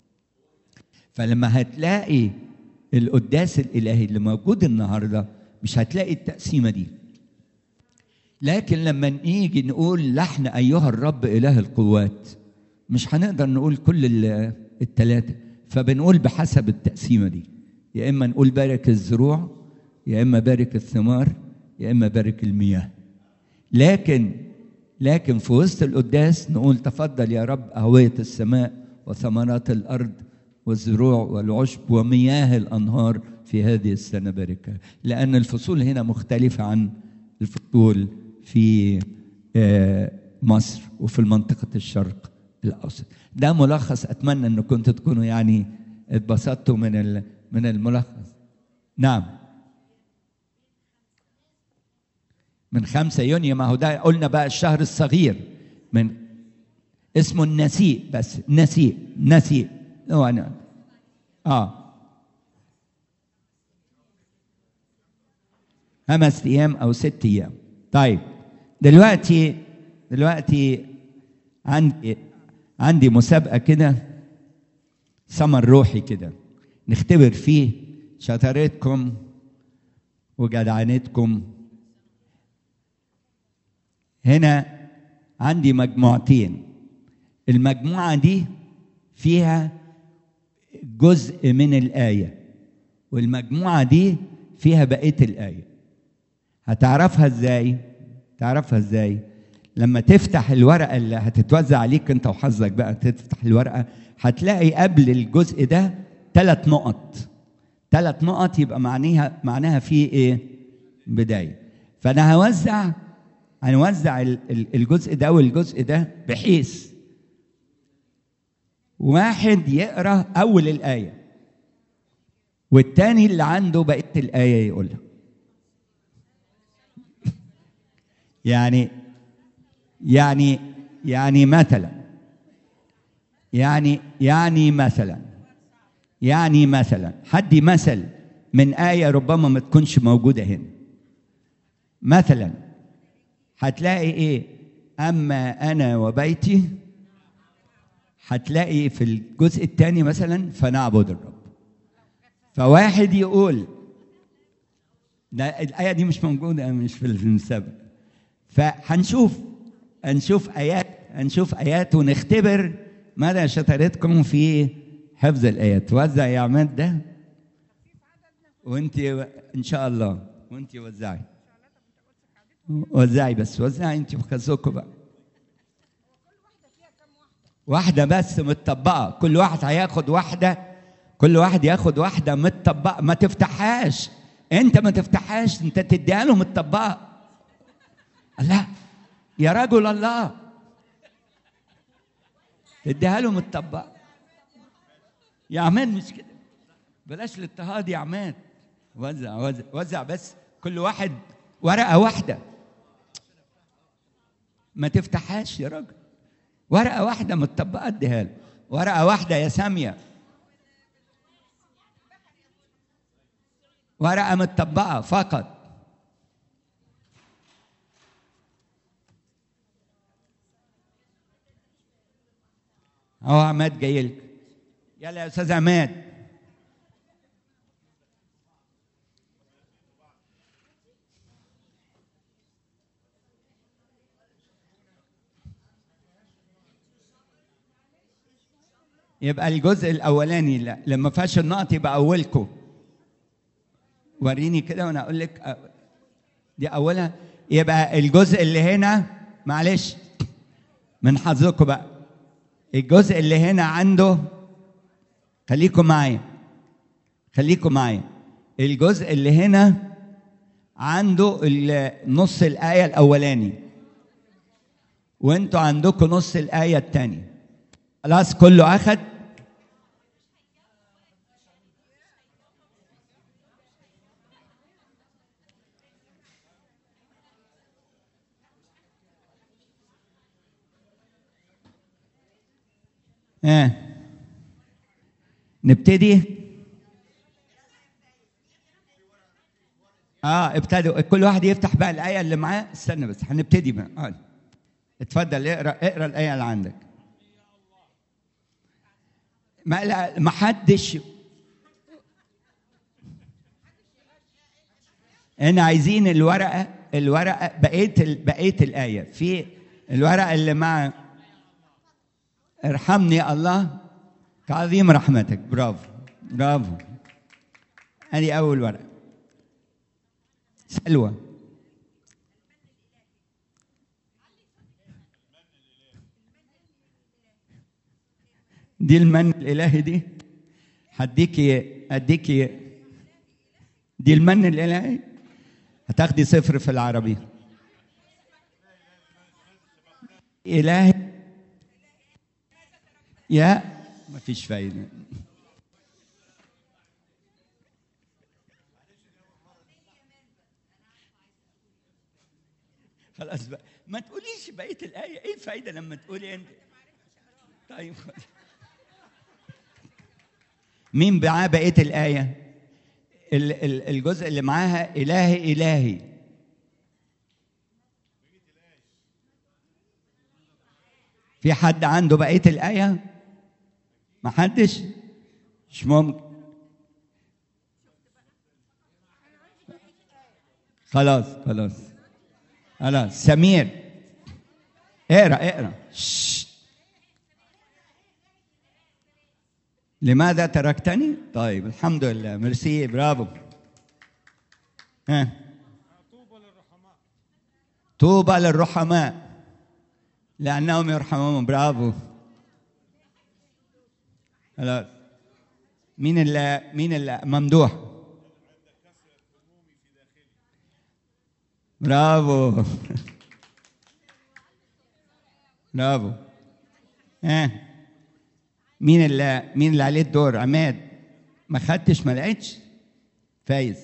فلما هتلاقي القداس الإلهي اللي موجود النهاردة مش هتلاقي التقسيمة دي لكن لما نيجي نقول لحن أيها الرب إله القوات مش هنقدر نقول كل الثلاثة فبنقول بحسب التقسيمة دي يا إما نقول بارك الزروع يا إما بارك الثمار يا إما بارك المياه لكن لكن في وسط القداس نقول تفضل يا رب أهوية السماء وثمرات الأرض والزروع والعشب ومياه الأنهار في هذه السنة باركها لأن الفصول هنا مختلفة عن الفصول في مصر وفي منطقة الشرق الأوسط ده ملخص أتمنى أن كنتوا تكونوا يعني اتبسطتوا من من الملخص نعم من خمسة يونيو ما هو ده قلنا بقى الشهر الصغير من اسمه النسيء بس نسيء نسيء هو أنا اه خمس ايام او ست ايام طيب دلوقتي دلوقتي عندي عندي مسابقه كده ثمر روحي كده نختبر فيه شطارتكم وجدعنتكم هنا عندي مجموعتين المجموعه دي فيها جزء من الايه والمجموعه دي فيها بقيه الايه هتعرفها ازاي تعرفها ازاي لما تفتح الورقه اللي هتتوزع عليك انت وحظك بقى تفتح الورقه هتلاقي قبل الجزء ده ثلاث نقط ثلاث نقط يبقى معناها معناها في ايه بدايه فانا هوزع هنوزع الجزء ده والجزء ده بحيث واحد يقرا اول الايه والتاني اللي عنده بقيه الايه يقولها يعني يعني يعني مثلا يعني يعني مثلا يعني مثلا حد مثل من آية ربما ما تكونش موجودة هنا مثلا هتلاقي إيه أما أنا وبيتي هتلاقي في الجزء الثاني مثلا فنعبد الرب فواحد يقول ده الآية دي مش موجودة مش في المسابقة فهنشوف هنشوف آيات هنشوف آيات ونختبر مدى شطارتكم في حفظ الآيات وزع يا عماد ده وانت ان شاء الله وانت وزعي وزعي بس وزعي انت وخزوكوا بقى واحدة بس متطبقة كل واحد هياخد واحدة كل واحد ياخد واحدة متطبقة ما تفتحهاش انت ما تفتحهاش انت تديها له متطبقة لا يا رجل الله تديها له متطبقة يا عماد مش كده بلاش الاضطهاد يا عماد وزع وزع وزع بس كل واحد ورقه واحده ما تفتحهاش يا راجل ورقه واحده متطبقه اديها له ورقه واحده يا ساميه ورقه متطبقه فقط اهو عماد جاي لك يلا يا استاذ عماد يبقى الجزء الاولاني لا لما فيهاش النقط يبقى اولكم وريني كده وانا اقول لك أ- دي اولها يبقى الجزء اللي هنا معلش من حظكم بقى الجزء اللي هنا عنده خليكم معايا خليكم معايا الجزء اللي هنا عنده ال- نص الآية الأولاني وانتوا عندكم نص الآية الثانية خلاص كله أخد اه نبتدي اه ابتدوا كل واحد يفتح بقى الآية اللي معاه استنى بس هنبتدي بقى آه. اتفضل اقرا اقرا الآية اللي عندك ما لا ما حدش احنا عايزين الورقه الورقه بقيه ال- بقيه الايه في الورقه اللي مع ارحمني يا الله كعظيم رحمتك برافو برافو ادي اول ورقه سلوى دي المن الالهي دي هديكي اديكي دي المن الالهي هتاخدي صفر في العربي الهي يا مفيش فايده خلاص بقى ما تقوليش بقيه الايه ايه الفايده لما تقولي انت طيب مين معاه بقيه الايه ال- ال- الجزء اللي معاها الهي الهي في حد عنده بقيه الايه ما حدش مش ممكن خلاص خلاص خلاص سمير اقرا اقرا شش. لماذا تركتني؟ طيب الحمد لله ميرسي برافو ها طوبى للرحماء لأنهم يرحمون برافو خلاص مين اللي مين اللي ممدوح برافو برافو ها مين اللي مين اللي عليه الدور عماد ما خدتش ما لقيتش فايز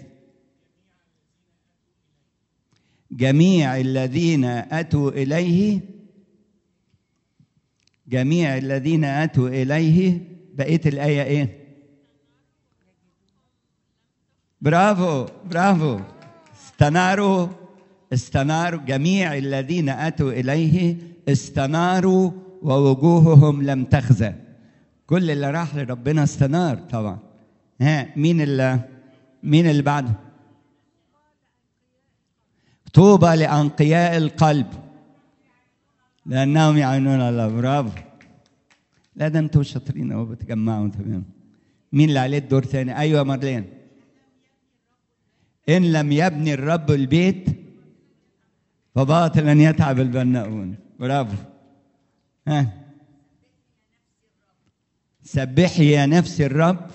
جميع الذين اتوا اليه جميع الذين اتوا اليه بقيه الايه ايه برافو برافو استناروا استناروا جميع الذين اتوا اليه استناروا ووجوههم لم تخزى كل اللي راح لربنا استنار طبعا ها مين اللي مين اللي بعده طوبى لانقياء القلب لانهم يعينون الله برافو لا ده انتوا شاطرين اهو بتجمعوا تمام مين اللي عليه الدور تاني ايوه يا مارلين ان لم يبني الرب البيت فباطلا يتعب البناؤون برافو ها سبحي يا نفس الرب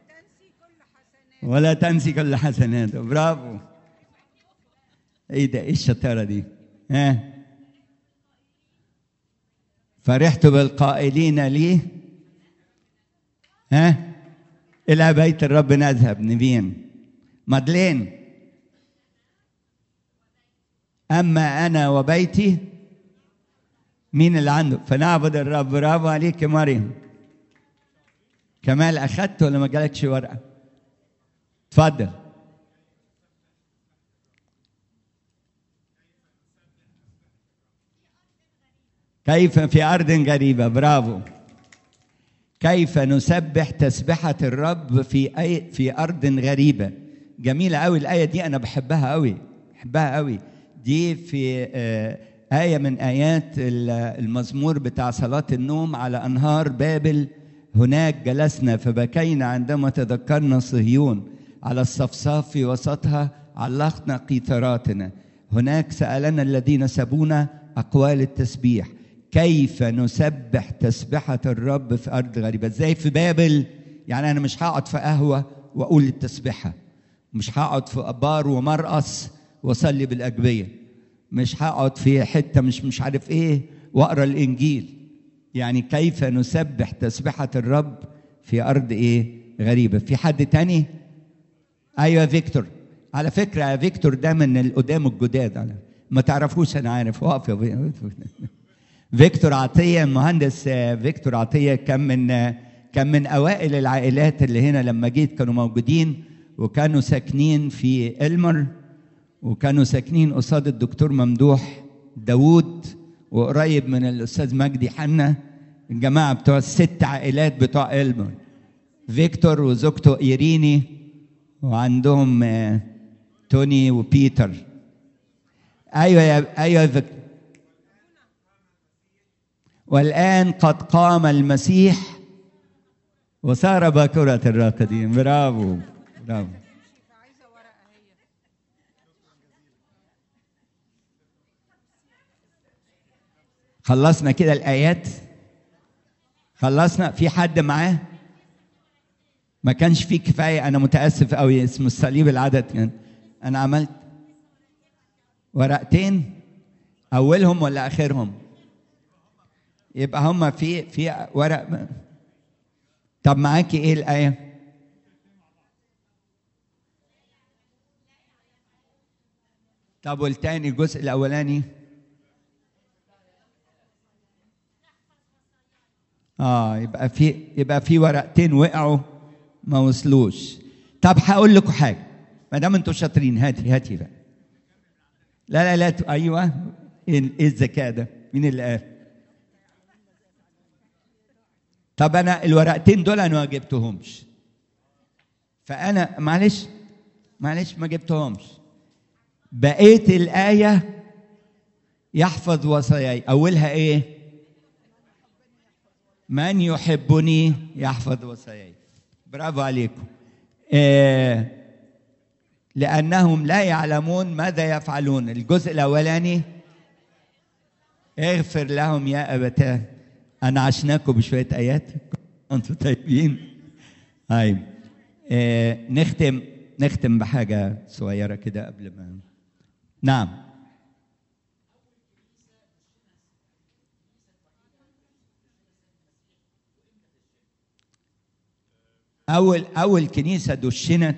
ولا تنسي كل حسناته برافو ايه ده ايه الشطاره دي ها فرحت بالقائلين لي ها الى بيت الرب نذهب نبين مدلين أما أنا وبيتي مين اللي عنده فنعبد الرب برافو عليك يا مريم كمال أخدت ولا ما جالكش ورقة اتفضل كيف في أرض غريبة برافو كيف نسبح تسبحة الرب في أي في أرض غريبة جميلة أوي الآية دي أنا بحبها أوي بحبها أوي دي في آه آية من آيات المزمور بتاع صلاة النوم على أنهار بابل هناك جلسنا فبكينا عندما تذكرنا صهيون على الصفصاف في وسطها علقنا قيثاراتنا هناك سألنا الذين سبونا أقوال التسبيح كيف نسبح تسبحة الرب في أرض غريبة ازاي في بابل يعني أنا مش هقعد في قهوة وأقول التسبحة مش هقعد في بار ومرقص وأصلي بالأجبية مش هقعد في حتة مش مش عارف إيه وأقرأ الإنجيل يعني كيف نسبح تسبحة الرب في أرض إيه غريبة في حد تاني أيوة فيكتور على فكرة يا فيكتور ده من القدام الجداد على ما تعرفوش أنا عارف واقف يا فيكتور عطية المهندس فيكتور عطية كان من كان من أوائل العائلات اللي هنا لما جيت كانوا موجودين وكانوا ساكنين في إلمر وكانوا ساكنين قصاد الدكتور ممدوح داوود وقريب من الأستاذ مجدي حنا الجماعة بتوع الست عائلات بتوع إلمر فيكتور وزوجته إيريني وعندهم توني وبيتر أيوة يا أيوة يا فيكتور والآن قد قام المسيح وصار باكرة الراقدين برافو برافو خلصنا كده الآيات خلصنا في حد معاه ما كانش فيه كفاية أنا متأسف أوي اسم الصليب العدد كان أنا عملت ورقتين أولهم ولا آخرهم؟ يبقى هم في في ورق طب معاكي ايه الايه طب والتاني الجزء الاولاني اه يبقى في يبقى في ورقتين وقعوا ما وصلوش طب هقول لكم حاجه ما دام انتوا شاطرين هاتي هاتي بقى لا لا لا ايوه ايه الذكاء ده مين اللي قال طب انا الورقتين دول انا ما جبتهمش فانا معلش معلش ما جبتهمش بقيت الايه يحفظ وصاياي اولها ايه من يحبني يحفظ وصاياي برافو عليكم آه لانهم لا يعلمون ماذا يفعلون الجزء الاولاني اغفر لهم يا ابتاه انا عشناكم بشويه ايات انتوا طيبين طيب آه نختم نختم بحاجه صغيره كده قبل ما نعم اول اول كنيسه دشنت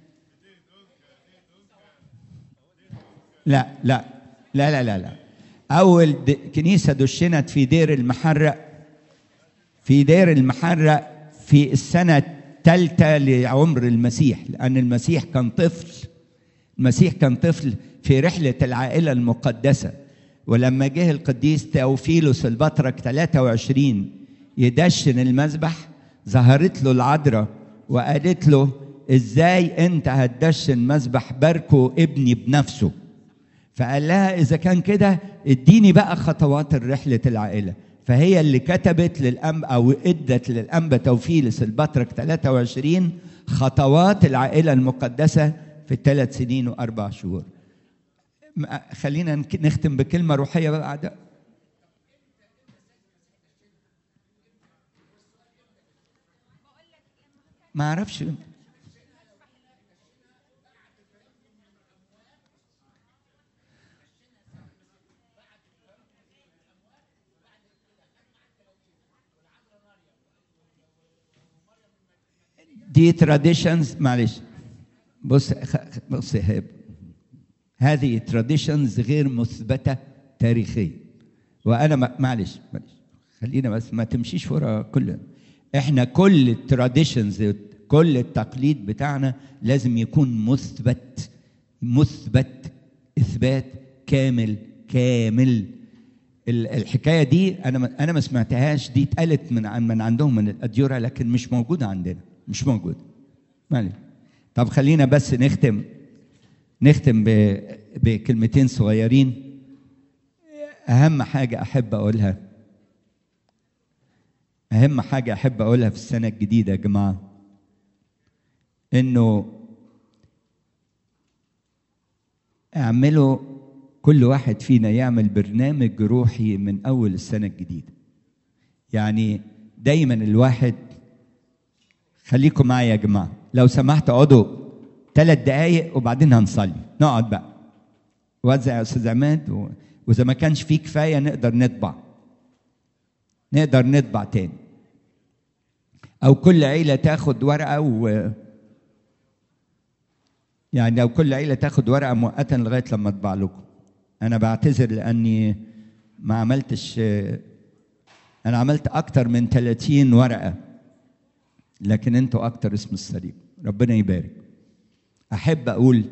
لا لا لا لا لا, لا. اول كنيسه دشنت في دير المحرق في دير المحرق في السنة الثالثة لعمر المسيح لأن المسيح كان طفل المسيح كان طفل في رحلة العائلة المقدسة ولما جه القديس تأوفيلوس البطرك 23 يدشن المذبح ظهرت له العذراء وقالت له ازاي انت هتدشن مذبح باركو ابني بنفسه فقال لها اذا كان كده اديني بقى خطوات رحله العائله فهي اللي كتبت للأنبا أو ادت للأنبا توفيلس البطرك 23 خطوات العائلة المقدسة في الثلاث سنين وأربع شهور خلينا نختم بكلمة روحية بقى أعداء ما أعرفش دي تراديشنز معلش بص خ- بص يا هاب هذه تراديشنز غير مثبته تاريخيا وانا ما- معلش معلش خلينا بس ما تمشيش ورا كل احنا كل التراديشنز كل التقليد بتاعنا لازم يكون مثبت مثبت اثبات كامل كامل ال- الحكايه دي انا ما- انا ما سمعتهاش دي اتقالت من عن- من عندهم من الاديره لكن مش موجوده عندنا مش موجوده معلش طب خلينا بس نختم نختم ب- بكلمتين صغيرين اهم حاجه احب اقولها اهم حاجه احب اقولها في السنه الجديده يا جماعه انه اعملوا كل واحد فينا يعمل برنامج روحي من اول السنه الجديده يعني دايما الواحد خليكم معايا يا جماعه لو سمحت اقعدوا ثلاث دقايق وبعدين هنصلي نقعد بقى وزع يا استاذ عماد و... واذا ما كانش فيه كفايه نقدر نطبع نقدر نطبع تاني او كل عيله تاخد ورقه و يعني لو كل عيله تاخد ورقه مؤقتا لغايه لما اطبع لكم انا بعتذر لاني ما عملتش انا عملت اكتر من 30 ورقه لكن انتوا اكتر اسم الصليب ربنا يبارك احب اقول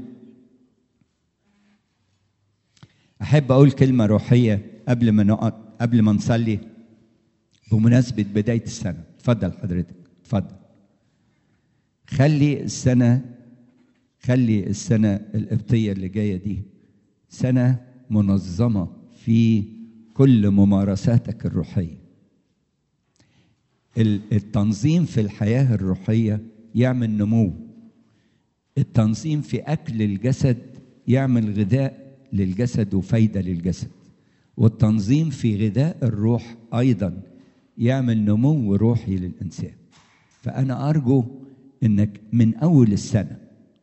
احب اقول كلمه روحيه قبل ما نقعد قبل ما نصلي بمناسبه بدايه السنه اتفضل حضرتك اتفضل خلي السنه خلي السنه القبطيه اللي جايه دي سنه منظمه في كل ممارساتك الروحيه ال- التنظيم في الحياه الروحيه يعمل نمو التنظيم في اكل الجسد يعمل غذاء للجسد وفايده للجسد والتنظيم في غذاء الروح ايضا يعمل نمو روحي للانسان فانا ارجو انك من اول السنه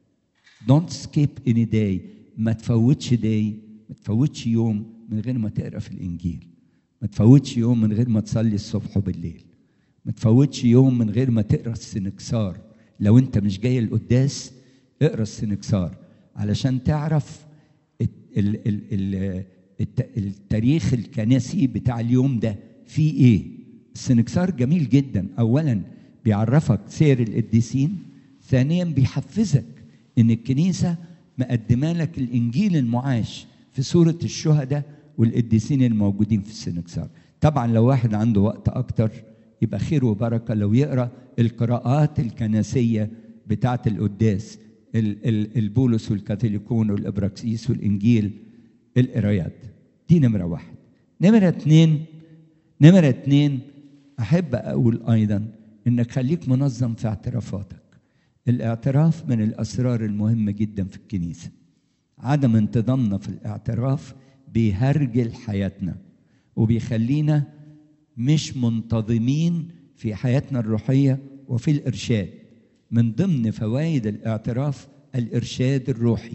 don't skip any day ما تفوتش day ما تفوتش يوم من غير ما تقرا في الانجيل ما تفوتش يوم من غير ما تصلي الصبح وبالليل ما تفوتش يوم من غير ما تقرا السنكسار لو انت مش جاي القداس اقرا السنكسار علشان تعرف الت- ال- ال- ال- الت- التاريخ الكنسي بتاع اليوم ده فيه ايه السنكسار جميل جدا اولا بيعرفك سير القديسين ثانيا بيحفزك ان الكنيسه مقدمه لك الانجيل المعاش في صوره الشهداء والقديسين الموجودين في السنكسار طبعا لو واحد عنده وقت اكتر يبقى خير وبركه لو يقرا القراءات الكنسيه بتاعه القداس ال- ال- البولس والكاثوليكون والابراكسيس والانجيل القرايات دي نمره واحد نمره اتنين نمره اتنين احب اقول ايضا انك خليك منظم في اعترافاتك الاعتراف من الاسرار المهمه جدا في الكنيسه عدم انتظامنا في الاعتراف بيهرجل حياتنا وبيخلينا مش منتظمين في حياتنا الروحيه وفي الارشاد من ضمن فوائد الاعتراف الارشاد الروحي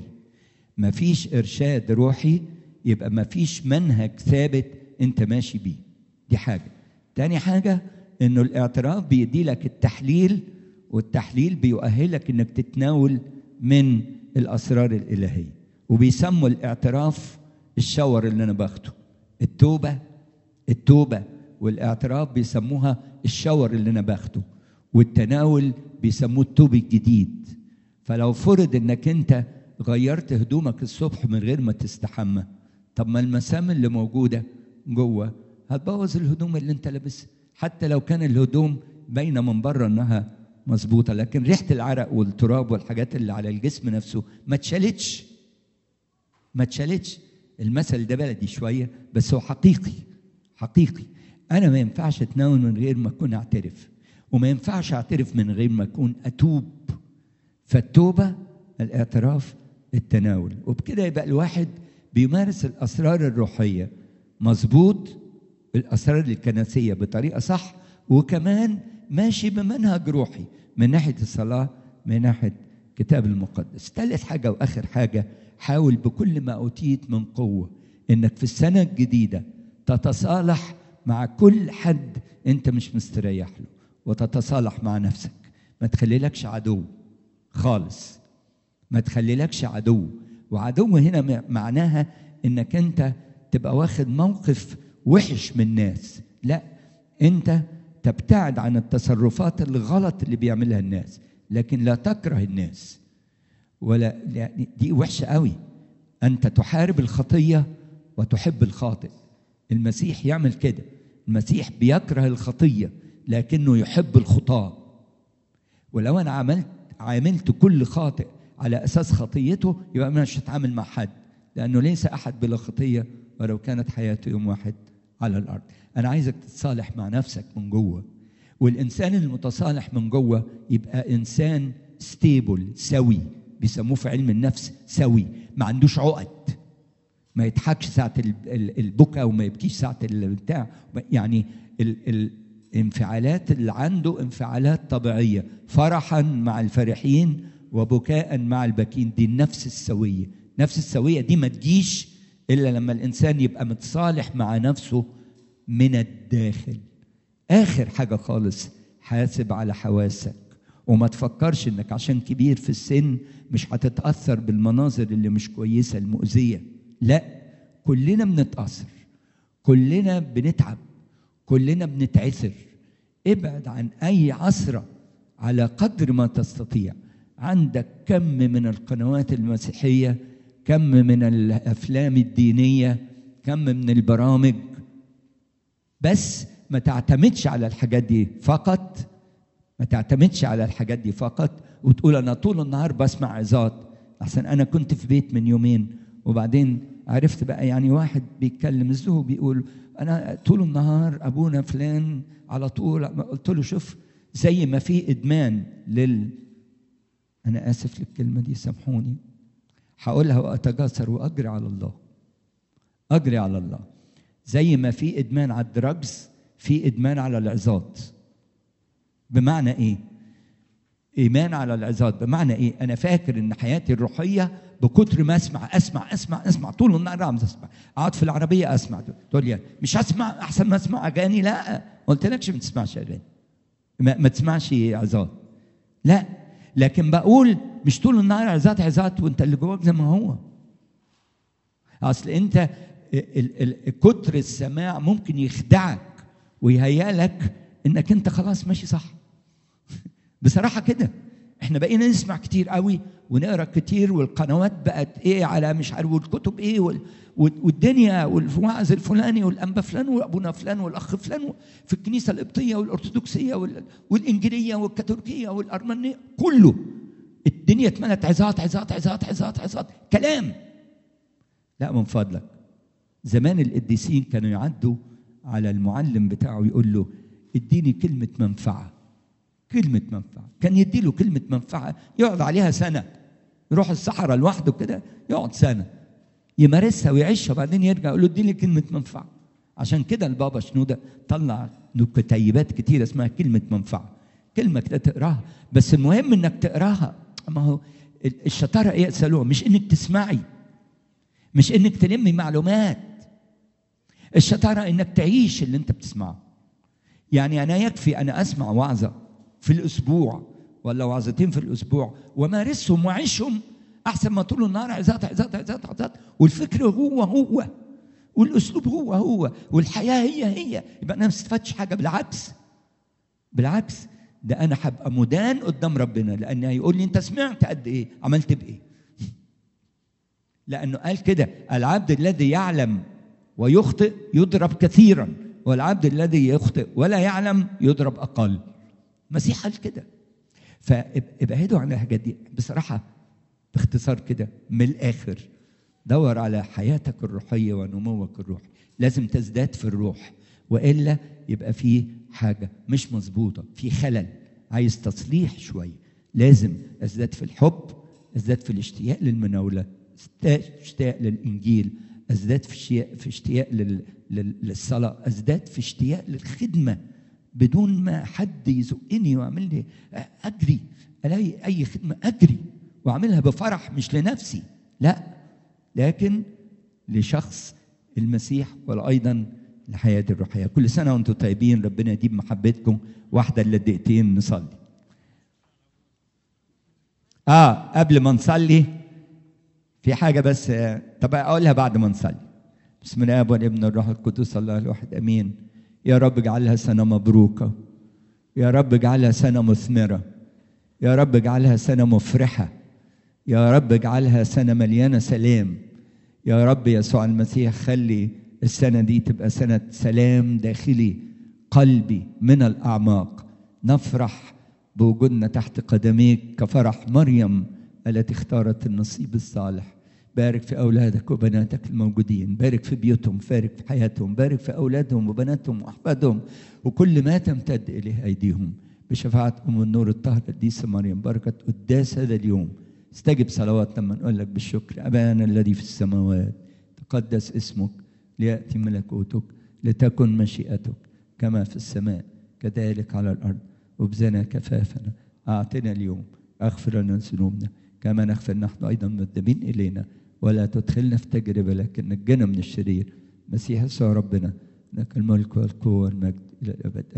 مفيش ارشاد روحي يبقى مفيش منهج ثابت انت ماشي بيه دي حاجه تاني حاجه انه الاعتراف بيدي لك التحليل والتحليل بيؤهلك انك تتناول من الاسرار الالهيه وبيسموا الاعتراف الشاور اللي انا باخده التوبه التوبه والاعتراف بيسموها الشاور اللي انا باخده والتناول بيسموه التوب الجديد فلو فرض انك انت غيرت هدومك الصبح من غير ما تستحمى طب ما المسام اللي موجوده جوه هتبوظ الهدوم اللي انت لابسها حتى لو كان الهدوم باينه من بره انها مظبوطه لكن ريحه العرق والتراب والحاجات اللي على الجسم نفسه ما اتشالتش ما اتشالتش المثل ده بلدي شويه بس هو حقيقي حقيقي انا ما ينفعش اتناول من غير ما اكون اعترف وما ينفعش اعترف من غير ما اكون اتوب فالتوبه الاعتراف التناول وبكده يبقى الواحد بيمارس الاسرار الروحيه مظبوط الاسرار الكنسيه بطريقه صح وكمان ماشي بمنهج روحي من ناحيه الصلاه من ناحيه الكتاب المقدس ثالث حاجه واخر حاجه حاول بكل ما اوتيت من قوه انك في السنه الجديده تتصالح مع كل حد انت مش مستريح له وتتصالح مع نفسك ما تخليلكش عدو خالص ما تخليلكش عدو وعدو هنا م- معناها انك انت تبقى واخد موقف وحش من الناس لا انت تبتعد عن التصرفات الغلط اللي بيعملها الناس لكن لا تكره الناس ولا يعني دي وحشه قوي انت تحارب الخطيه وتحب الخاطئ المسيح يعمل كده المسيح بيكره الخطيه لكنه يحب الخطاه ولو انا عملت عاملت كل خاطئ على اساس خطيته يبقى أنا مش هتعامل مع حد لانه ليس احد بلا خطيه ولو كانت حياته يوم واحد على الارض انا عايزك تتصالح مع نفسك من جوه والانسان المتصالح من جوه يبقى انسان ستيبل سوي بيسموه في علم النفس سوي ما عندوش عقد ما يضحكش ساعة ال- ال- البكا وما يبكيش ساعة البتاع يعني ال- الانفعالات اللي عنده انفعالات طبيعية فرحا مع الفرحين وبكاء مع الباكين دي النفس السوية نفس السوية دي ما تجيش إلا لما الإنسان يبقى متصالح مع نفسه من الداخل آخر حاجة خالص حاسب على حواسك وما تفكرش انك عشان كبير في السن مش هتتاثر بالمناظر اللي مش كويسه المؤذيه لا كلنا بنتاثر كلنا بنتعب كلنا بنتعثر ابعد عن اي عثره على قدر ما تستطيع عندك كم من القنوات المسيحيه كم من الافلام الدينيه كم من البرامج بس ما تعتمدش على الحاجات دي فقط ما تعتمدش على الحاجات دي فقط وتقول انا طول النهار بسمع عظات احسن انا كنت في بيت من يومين وبعدين عرفت بقى يعني واحد بيتكلم الزهو بيقول انا طول النهار ابونا فلان على طول قلت له شوف زي ما في ادمان لل انا اسف للكلمه دي سامحوني هقولها واتجاسر واجري على الله اجري على الله زي ما في ادمان على الدراجز في ادمان على العظات بمعنى ايه ايمان على العظات بمعنى ايه انا فاكر ان حياتي الروحيه بكتر ما اسمع اسمع اسمع اسمع طول النهار عم اسمع اقعد في العربيه اسمع تقول لي مش اسمع احسن ما اسمع اغاني لا قلت لكش ما تسمعش اغاني ما, ما تسمعش عظات لا لكن بقول مش طول النهار عظات عظات وانت اللي جواك زي ما هو اصل انت ال- ال- كتر السماع ممكن يخدعك ويهيأ لك انك انت خلاص ماشي صح بصراحه كده احنا بقينا نسمع كتير قوي ونقرا كتير والقنوات بقت ايه على مش عارف والكتب ايه وال والدنيا والوعظ الفلاني والانبا فلان وابونا فلان والاخ فلان في الكنيسه القبطيه والارثوذكسيه وال- والانجيليه والكاثوليكيه والارمنيه كله الدنيا اتملت عظات عظات عظات عظات عظات كلام لا من فضلك زمان القديسين كانوا يعدوا على المعلم بتاعه يقول له اديني كلمة منفعة كلمة منفعة كان يدي له كلمة منفعة يقعد عليها سنة يروح الصحراء لوحده كده يقعد سنة يمارسها ويعيشها بعدين يرجع يقول له اديني كلمة منفعة عشان كده البابا شنودة طلع كتيبات كتير اسمها كلمة منفعة كلمة كده تقراها بس المهم انك تقراها ما هو الشطارة ايه يسألوها مش انك تسمعي مش انك تلمي معلومات الشطارة انك تعيش اللي انت بتسمعه يعني انا يكفي انا اسمع وعظة في الاسبوع ولا وعظتين في الاسبوع ومارسهم واعيشهم احسن ما طول النهار عظات عظات عظات عظات والفكر هو هو والاسلوب هو هو والحياه هي هي يبقى انا ما استفدتش حاجه بالعكس بالعكس ده انا هبقى مدان قدام ربنا لان هيقول لي انت سمعت قد ايه عملت بايه لانه قال كده العبد الذي يعلم ويخطئ يضرب كثيرا والعبد الذي يخطئ ولا يعلم يضرب اقل المسيح قال كده فابعدوا عن الحاجات دي بصراحه باختصار كده من الاخر دور على حياتك الروحيه ونموك الروحي لازم تزداد في الروح والا يبقى في حاجه مش مظبوطه في خلل عايز تصليح شويه لازم ازداد في الحب ازداد في الاشتياق للمناوله اشتياق للانجيل ازداد في اشتياق في اشتياق لل... لل... للصلاه ازداد في اشتياق للخدمه بدون ما حد يزقني ويعمل لي اجري الاقي اي خدمه اجري واعملها بفرح مش لنفسي لا لكن لشخص المسيح وايضا لحياتي الروحيه كل سنه وانتم طيبين ربنا يديم محبتكم واحده الا دقيقتين نصلي اه قبل ما نصلي في حاجه بس آه، طب اقولها بعد ما نصلي بسم الله والابن الروح القدس الله الواحد امين يا رب اجعلها سنه مبروكه يا رب اجعلها سنه مثمره يا رب اجعلها سنه مفرحه يا رب اجعلها سنه مليانه سلام يا رب يسوع المسيح خلي السنه دي تبقى سنه سلام داخلي قلبي من الاعماق نفرح بوجودنا تحت قدميك كفرح مريم التي اختارت النصيب الصالح بارك في أولادك وبناتك الموجودين بارك في بيوتهم بارك في حياتهم بارك في أولادهم وبناتهم وأحفادهم وكل ما تمتد إليه أيديهم بشفاعة أم النور الطاهرة القديسة مريم بركة قداس هذا اليوم استجب صلوات لما نقول لك بالشكر أبانا الذي في السماوات تقدس اسمك ليأتي ملكوتك لتكن مشيئتك كما في السماء كذلك على الأرض وبزنا كفافنا أعطنا اليوم أغفر لنا ذنوبنا كما نغفر نحن أيضا مذنبين إلينا ولا تدخلنا في تجربة لكن نجنا من الشرير مسيح يسوع ربنا لك الملك والقوة والمجد إلى الأبد